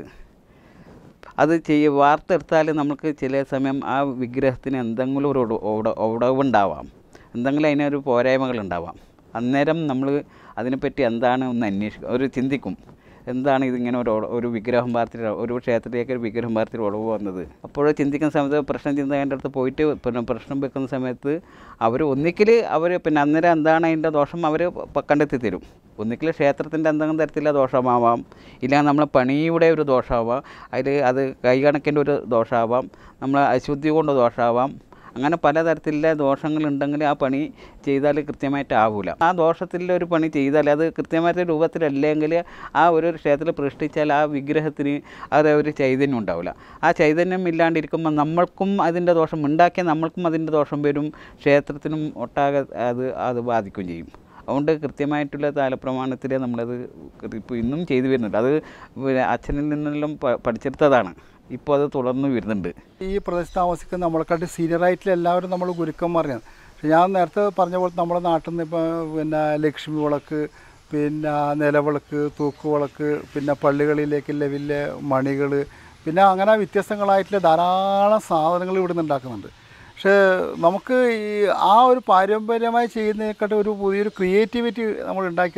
അത് ചെയ്യ വാർത്തെടുത്താൽ നമുക്ക് ചില സമയം ആ വിഗ്രഹത്തിന് എന്തെങ്കിലും ഒരു ഒട- ഒട- ഒടവുണ്ടാവാം എന്തെങ്കിലും അതിനൊരു പോരായ്മകൾ ഉണ്ടാവാം അന്നേരം നമ്മൾ അതിനെപ്പറ്റി എന്താണ് ഒന്ന് അന്വേഷിക്കുക ഒരു ചിന്തിക്കും എന്താണ് ഇതിങ്ങനെ ഒരു ഒട- ഒരു വിഗ്രഹം പാർത്തിട്ട് ഒരു ക്ഷേത്രത്തിലേക്ക് ഒരു വിഗ്രഹം പാർത്തിട്ട് ഉളവ് വന്നത് അപ്പോൾ ചിന്തിക്കുന്ന സമയത്ത് പ്രശ്നം ചിന്തകൻ്റെ അടുത്ത് പോയിട്ട് പിന്നെ പ്രശ്നം വെക്കുന്ന സമയത്ത് അവർ ഒന്നിക്കിൽ അവർ പിന്നെ അന്നേരം എന്താണ് അതിൻ്റെ ദോഷം അവർ കണ്ടെത്തി തരും ഒന്നിക്കിൽ ക്ഷേത്രത്തിൻ്റെ എന്തെങ്കിലും തരത്തിലുള്ള ദോഷമാവാം ഇല്ലെങ്കിൽ നമ്മളെ പണിയുടെ ഒരു ദോഷമാവാം അതിൽ അത് കൈകണക്കിൻ്റെ ഒരു ദോഷമാവാം നമ്മളെ അശുദ്ധി കൊണ്ട് ദോഷമാവാം അങ്ങനെ പലതരത്തിലുള്ള ദോഷങ്ങളുണ്ടെങ്കിൽ ആ പണി ചെയ്താൽ കൃത്യമായിട്ട് ആവില്ല ആ ദോഷത്തിലുള്ള ഒരു പണി ചെയ്താൽ അത് കൃത്യമായിട്ട് രൂപത്തിലല്ലെങ്കിൽ ആ ഒരു ക്ഷേത്രത്തിൽ പ്രതിഷ്ഠിച്ചാൽ ആ വിഗ്രഹത്തിന് അത് ഒരു ചൈതന്യം ഉണ്ടാവില്ല ആ ചൈതന്യം ഇല്ലാണ്ടിരിക്കുമ്പോൾ നമ്മൾക്കും അതിൻ്റെ ദോഷം ഉണ്ടാക്കിയ നമ്മൾക്കും അതിൻ്റെ ദോഷം വരും ക്ഷേത്രത്തിനും ഒട്ടാകെ അത് അത് ബാധിക്കുകയും ചെയ്യും അതുകൊണ്ട് കൃത്യമായിട്ടുള്ള താലപ്രമാണത്തിൽ നമ്മളത് ഇപ്പോൾ ഇന്നും ചെയ്തു വരുന്നുണ്ട് അത് പിന്നെ അച്ഛനിൽ നിന്നെല്ലാം പ- പഠിച്ചെടുത്തതാണ് ഇപ്പോൾ അത് തുടർന്ന് വരുന്നുണ്ട് ഈ പ്രദേശത്ത് താമസിക്കുന്ന നമ്മളെക്കാട്ടി സീനിയറായിട്ടുള്ള എല്ലാവരും നമ്മൾ ഗുരുക്കന്മാരാണ് പക്ഷെ ഞാൻ നേരത്തെ പറഞ്ഞ പോലെ നമ്മുടെ നാട്ടിൽ നിന്ന് ഇപ്പോൾ പിന്നെ ലക്ഷ്മി വിളക്ക് പിന്നെ നിലവിളക്ക് തൂക്കുവിളക്ക് പിന്നെ പള്ളികളിലേക്കുള്ള വലിയ മണികൾ പിന്നെ അങ്ങനെ വ്യത്യസ്തങ്ങളായിട്ടുള്ള ധാരാളം സാധനങ്ങൾ ഇവിടെ നിന്ന് ഉണ്ടാക്കുന്നുണ്ട് പക്ഷേ നമുക്ക് ഈ ആ ഒരു പാരമ്പര്യമായി ചെയ്യുന്നതിനെക്കാട്ടും ഒരു പുതിയൊരു ക്രിയേറ്റിവിറ്റി നമ്മൾ ഉണ്ടാക്കിയത്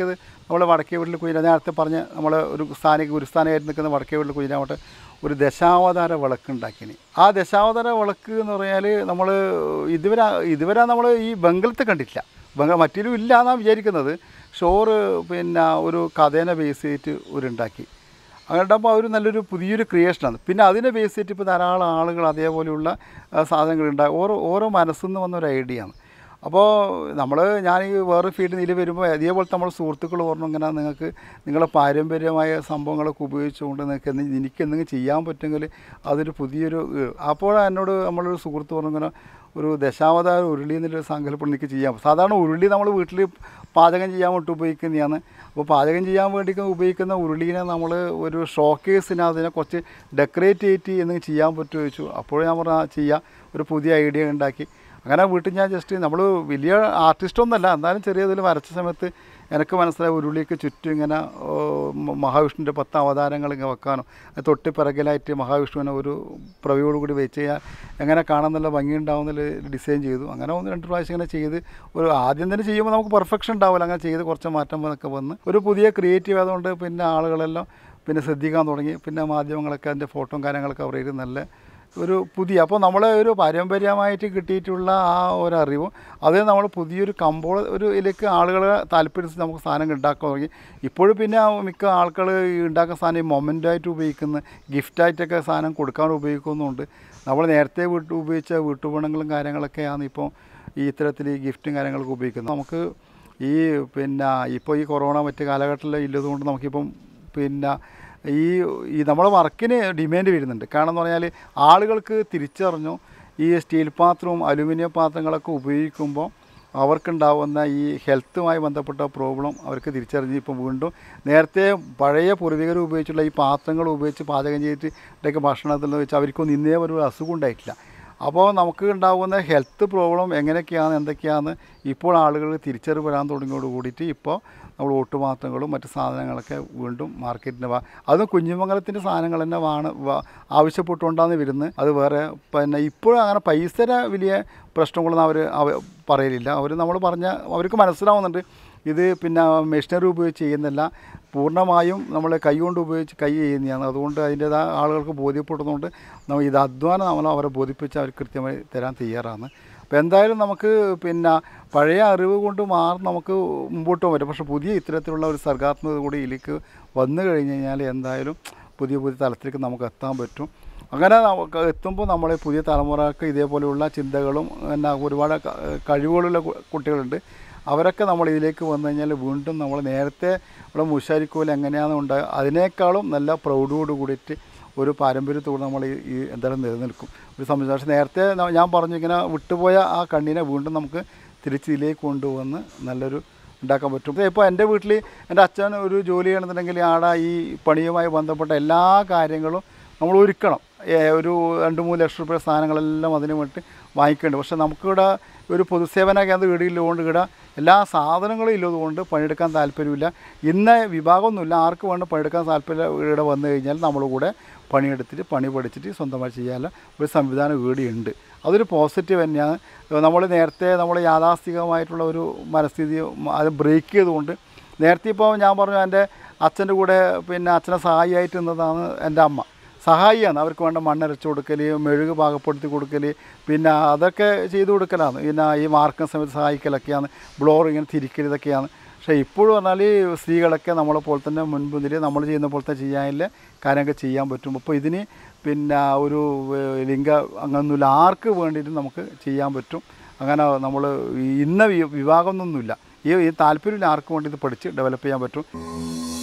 നമ്മൾ വടക്കേ വീട്ടിൽ കുഞ്ഞിനെ നേരത്തെ പറഞ്ഞ് നമ്മൾ ഒരു സ്ഥാനിക ഗുരുസ്ഥാനമായിട്ട് നിൽക്കുന്ന വടക്കേ വീട്ടിൽ കുഞ്ഞിനാവട്ടെ ഒരു ദശാവതാര വിളക്ക് ഉണ്ടാക്കിനി ആ ദശാവതാര വിളക്ക് എന്ന് പറഞ്ഞാൽ നമ്മൾ ഇതുവരെ ഇതുവരെ നമ്മൾ ഈ ബംഗളത്തെ കണ്ടിട്ടില്ല ബംഗ മറ്റിലും ഇല്ല എന്നാണ് വിചാരിക്കുന്നത് ഷോറ് പിന്നെ ഒരു കഥേനെ ബേസ് ചെയ്തിട്ട് ഒരു ഉണ്ടാക്കി അങ്ങനെയുണ്ടാകുമ്പോൾ അവർ നല്ലൊരു പുതിയൊരു ക്രിയേഷനാണ് പിന്നെ അതിനെ ബേസ് ചെയ്തിട്ട് ഇപ്പോൾ ധാരാളം ആളുകൾ അതേപോലെയുള്ള ആ, സാധനങ്ങൾ ഉണ്ടാകും ഓരോ ഓരോ മനസ്സിൽ നിന്ന് വന്ന ഒരു ഐഡിയ ആണ് അപ്പോൾ നമ്മൾ ഞാൻ ഈ വേറെ ഫീൽഡിൽ ഇതിൽ വരുമ്പോൾ അതേപോലത്തെ നമ്മൾ സുഹൃത്തുക്കൾ പറഞ്ഞു ഇങ്ങനെ നിങ്ങൾക്ക് നിങ്ങളെ പാരമ്പര്യമായ സംഭവങ്ങളൊക്കെ ഉപയോഗിച്ചുകൊണ്ട് നിങ്ങൾക്ക് എന്ത് എനിക്ക് എന്തെങ്കിലും ചെയ്യാൻ പറ്റുമെങ്കിൽ അതൊരു പുതിയൊരു അപ്പോൾ എന്നോട് നമ്മളൊരു സുഹൃത്ത് പറഞ്ഞു ഇങ്ങനെ ഒരു ദശാവതാര ഉരുളി എന്നുള്ളൊരു സങ്കല്പം എനിക്ക് ചെയ്യാം സാധാരണ ഉരുളി നമ്മൾ വീട്ടിൽ പാചകം ചെയ്യാൻ വേണ്ടി ഉപയോഗിക്കുന്നതാണ് അപ്പോൾ പാചകം ചെയ്യാൻ വേണ്ടി ഉപയോഗിക്കുന്ന ഉരുളീനെ നമ്മൾ ഒരു ഷോക്കേസിന് അതിനെ കുറച്ച് ഡെക്കറേറ്റ് ചെയ്തിട്ട് എന്തെങ്കിലും ചെയ്യാൻ പറ്റുമോ ചോദിച്ചു അപ്പോൾ ഞാൻ പറഞ്ഞു "ആ, ചെയ്യാം ഒരു പുതിയ ഐഡിയ ഉണ്ടാക്കി അങ്ങനെ വീട്ടിൽ ഞാൻ ജസ്റ്റ് നമ്മൾ വലിയ ആർട്ടിസ്റ്റൊന്നുമല്ല എന്നാലും ചെറിയ ഇതിൽ വരച്ച സമയത്ത് എനിക്ക് മനസ്സിലായി ഉരുളിക്ക് ചുറ്റും ഇങ്ങനെ ഓ, മ- മഹാവിഷ്ണുവിൻ്റെ പത്ത് അവതാരങ്ങൾ ഇങ്ങനെ വെക്കാനോ അത് തൊട്ട് പിറകിലായിട്ട് മഹാവിഷ്ണുവിനെ ഒരു പ്രവയോടുകൂടി വെച്ച് കഴിഞ്ഞാൽ എങ്ങനെ കാണാൻ നല്ല ഭംഗി ഉണ്ടാവുന്നതിൽ ഡിസൈൻ ചെയ്തു അങ്ങനെ ഒന്ന് രണ്ട് പ്രാവശ്യം ഇങ്ങനെ ചെയ്ത് ഒരു ആദ്യം തന്നെ ചെയ്യുമ്പോൾ നമുക്ക് പെർഫെക്ഷൻ ഉണ്ടാവില്ല അങ്ങനെ ചെയ്ത് കുറച്ച് മാറ്റം എന്നൊക്കെ വന്ന് ഒരു പുതിയ ക്രിയേറ്റീവ് ആയതുകൊണ്ട് പിന്നെ ആളുകളെല്ലാം പിന്നെ ശ്രദ്ധിക്കാൻ തുടങ്ങി പിന്നെ മാധ്യമങ്ങളൊക്കെ അതിൻ്റെ ഫോട്ടോയും കാര്യങ്ങളൊക്കെ കവർ ചെയ്ത് നല്ല ഒരു പുതിയ അപ്പോൾ നമ്മൾ ഒരു പാരമ്പര്യമായിട്ട് കിട്ടിയിട്ടുള്ള ആ ഒരു അറിവും അത് നമ്മൾ പുതിയൊരു കമ്പോൾ ഒരു ഇതിലേക്ക് ആളുകളെ താല്പര്യത്തിൽ നമുക്ക് സാധനം ഉണ്ടാക്കാൻ തുടങ്ങി ഇപ്പോഴും പിന്നെ മിക്ക ആൾക്കാർ ഈ ഉണ്ടാക്കുന്ന സാധനം ഈ മൊമെൻ്റായിട്ട് ഉപയോഗിക്കുന്ന ഗിഫ്റ്റായിട്ടൊക്കെ സാധനം കൊടുക്കാൻ ഉപയോഗിക്കുന്നുണ്ട് നമ്മൾ നേരത്തെ വീട്ട് ഉപയോഗിച്ച വീട്ടുപണങ്ങളും കാര്യങ്ങളൊക്കെയാണ് ഇപ്പോൾ ഈ ഇത്തരത്തിൽ ഈ ഗിഫ്റ്റും കാര്യങ്ങളൊക്കെ ഉപയോഗിക്കുന്നത് നമുക്ക് ഈ പിന്നെ ഇപ്പോൾ ഈ കൊറോണ മറ്റ് കാലഘട്ടത്തിൽ ഇല്ലതുകൊണ്ട് നമുക്കിപ്പം പിന്നെ ഈ ഈ നമ്മളെ വർക്കിന് ഡിമാൻഡ് വരുന്നുണ്ട് കാരണം എന്ന് പറഞ്ഞാൽ ആളുകൾക്ക് തിരിച്ചറിഞ്ഞു ഈ സ്റ്റീൽ പാത്രവും അലുമിനിയം പാത്രങ്ങളൊക്കെ ഉപയോഗിക്കുമ്പോൾ അവർക്കുണ്ടാവുന്ന ഈ ഹെൽത്തുമായി ബന്ധപ്പെട്ട പ്രോബ്ലം അവർക്ക് തിരിച്ചറിഞ്ഞ് ഇപ്പം വീണ്ടും നേരത്തെ പഴയ പൂർവികർ ഉപയോഗിച്ചുള്ള ഈ പാത്രങ്ങൾ ഉപയോഗിച്ച് പാചകം ചെയ്തിട്ടൊക്കെ ഭക്ഷണത്തിൽ വെച്ച് അവർക്കൊന്നും ഇന്നേ ഒരു അസുഖം ഉണ്ടായിട്ടില്ല അപ്പോൾ നമുക്ക് ഉണ്ടാകുന്ന ഹെൽത്ത് പ്രോബ്ലം എങ്ങനെയൊക്കെയാണ് എന്തൊക്കെയാണ് ഇപ്പോൾ ആളുകൾ തിരിച്ചറിവ് വരാൻ തുടങ്ങിയോട് കൂടിയിട്ട് ഇപ്പോൾ നമ്മൾ ഓട്ടുപാത്രങ്ങളും മറ്റ് സാധനങ്ങളൊക്കെ വീണ്ടും മാർക്കറ്റിന് വാ അതും കുഞ്ഞുമംഗലത്തിൻ്റെ സാധനങ്ങൾ തന്നെ വാണ് വാ- ആവശ്യപ്പെട്ടുകൊണ്ടാണ് വരുന്നത് അത് വേറെ പിന്നെ ഇപ്പോഴും അങ്ങനെ പൈസയുടെ വലിയ പ്രശ്നങ്ങളൊന്നും അവർ അവ പറയലില്ല അവർ നമ്മൾ പറഞ്ഞ അവർക്ക് മനസ്സിലാവുന്നുണ്ട് ഇത് പിന്നെ മെഷീനറി ഉപയോഗിച്ച് ചെയ്യുന്നില്ല പൂർണ്ണമായും നമ്മൾ കൈ കൊണ്ട് ഉപയോഗിച്ച് കൈ ചെയ്യുന്നതാണ് അതുകൊണ്ട് അതിൻ്റേതായ ആളുകൾക്ക് ബോധ്യപ്പെടുന്നതുകൊണ്ട് നമ്മൾ ഇത് അധ്വാനം നമ്മൾ അവരെ ബോധിപ്പിച്ച് അവർ കൃത്യമായി തരാൻ തയ്യാറാണ് അപ്പോൾ എന്തായാലും നമുക്ക് പിന്നെ പഴയ അറിവ് കൊണ്ട് മാറി നമുക്ക് മുമ്പോട്ട് പോകാൻ പറ്റും പക്ഷേ പുതിയ ഇത്തരത്തിലുള്ള ഒരു സർഗാത്മകത കൂടി ഇതിലേക്ക് വന്നു കഴിഞ്ഞ് കഴിഞ്ഞാൽ എന്തായാലും പുതിയ പുതിയ തലത്തിലേക്ക് നമുക്ക് എത്താൻ പറ്റും അങ്ങനെ നമുക്ക് എത്തുമ്പോൾ നമ്മളെ പുതിയ തലമുറക്ക് ഇതേപോലെയുള്ള ചിന്തകളും പിന്നെ ഒരുപാട് ക- കഴിവുകളുള്ള കു- കുട്ടികളുണ്ട് അവരൊക്കെ നമ്മൾ ഇതിലേക്ക് വന്നു കഴിഞ്ഞാൽ വീണ്ടും നമ്മൾ നേരത്തെ ഇവിടെ മുഷാരിക്കോൽ എങ്ങനെയാണ് ഉണ്ടാകുക അതിനേക്കാളും നല്ല പ്രൗഢോട് കൂടിയിട്ട് ഒരു പാരമ്പര്യത്തോട് നമ്മൾ ഈ ഈ എന്തായാലും നിലനിൽക്കും ഒരു സംബന്ധിച്ച് പക്ഷേ നേരത്തെ ന- ഞാൻ പറഞ്ഞു ഇങ്ങനെ വിട്ടുപോയ ആ കണ്ണിനെ വീണ്ടും നമുക്ക് തിരിച്ച് ഇതിലേക്ക് കൊണ്ടുവന്ന് നല്ലൊരു ഉണ്ടാക്കാൻ പറ്റും ഇപ്പോൾ എൻ്റെ വീട്ടിൽ എൻ്റെ അച്ഛൻ ഒരു ജോലി ചെയ്യണമെന്നുണ്ടെങ്കിൽ ആടെ ഈ പണിയുമായി ബന്ധപ്പെട്ട എല്ലാ കാര്യങ്ങളും നമ്മൾ ഒരുക്കണം ഏ, ഒരു രണ്ട് മൂന്ന് ലക്ഷം രൂപ സാധനങ്ങളെല്ലാം അതിന് വേണ്ടി വാങ്ങിക്കേണ്ടത് പക്ഷേ നമുക്കിവിടെ ഒരു പൊതുസേവന കേന്ദ്ര വീടില്ലുകൊണ്ട് ഇവിടെ എല്ലാ സാധനങ്ങളും ഇല്ലതുകൊണ്ട് പണിയെടുക്കാൻ താല്പര്യമില്ല ഇന്ന വിഭാഗമൊന്നുമില്ല ആർക്ക് വേണം പണിയെടുക്കാൻ താല്പര്യം ഇവിടെ വന്നു കഴിഞ്ഞാൽ നമ്മൾ കൂടെ പണിയെടുത്തിട്ട് പണി പഠിച്ചിട്ട് സ്വന്തമായി ചെയ്യാനുള്ള ഒരു സംവിധാനം ഇവിടെയുണ്ട് അതൊരു പോസിറ്റീവ് തന്നെയാണ് നമ്മൾ നേരത്തെ നമ്മൾ യാഥാസ്ഥികമായിട്ടുള്ള ഒരു മനസ്ഥിതി അത് ബ്രേക്ക് ചെയ്തുകൊണ്ട് നേരത്തെ ഇപ്പോൾ ഞാൻ പറഞ്ഞു എൻ്റെ അച്ഛൻ്റെ കൂടെ പിന്നെ അച്ഛനെ സഹായിയായിട്ട് നിന്നതാണ് എൻ്റെ അമ്മ സഹായിയാണ് അവർക്ക് വേണ്ട മണ്ണരച്ച് കൊടുക്കൽ മെഴുക് പാകപ്പെടുത്തി കൊടുക്കൽ പിന്നെ അതൊക്കെ ചെയ്തു കൊടുക്കലാണ് പിന്നെ ഈ മാർക്കുന്ന സമയത്ത് സഹായിക്കലൊക്കെയാണ് ബ്ലോർ ഇങ്ങനെ തിരിക്കൽ ഇതൊക്കെയാണ് പക്ഷേ ഇപ്പോഴും പറഞ്ഞാൽ ഈ സ്ത്രീകളൊക്കെ നമ്മളെ പോലെ തന്നെ മുൻപിൽ നമ്മൾ ചെയ്യുന്ന പോലത്തെ ചെയ്യാനുള്ള കാര്യമൊക്കെ ചെയ്യാൻ പറ്റും അപ്പോൾ ഇതിന് പിന്നെ ഒരു ഏഹ്, ലിംഗ അങ്ങനൊന്നുമില്ല ആർക്ക് വേണ്ടിയിട്ടും നമുക്ക് ചെയ്യാൻ പറ്റും അങ്ങനെ നമ്മൾ ഇന്ന വി- വിഭാഗമൊന്നുമില്ല ഈ ഈ താല്പര്യമില്ല ആർക്ക് വേണ്ടി ഇത് പഠിച്ച് ഡെവലപ്പ് ചെയ്യാൻ പറ്റും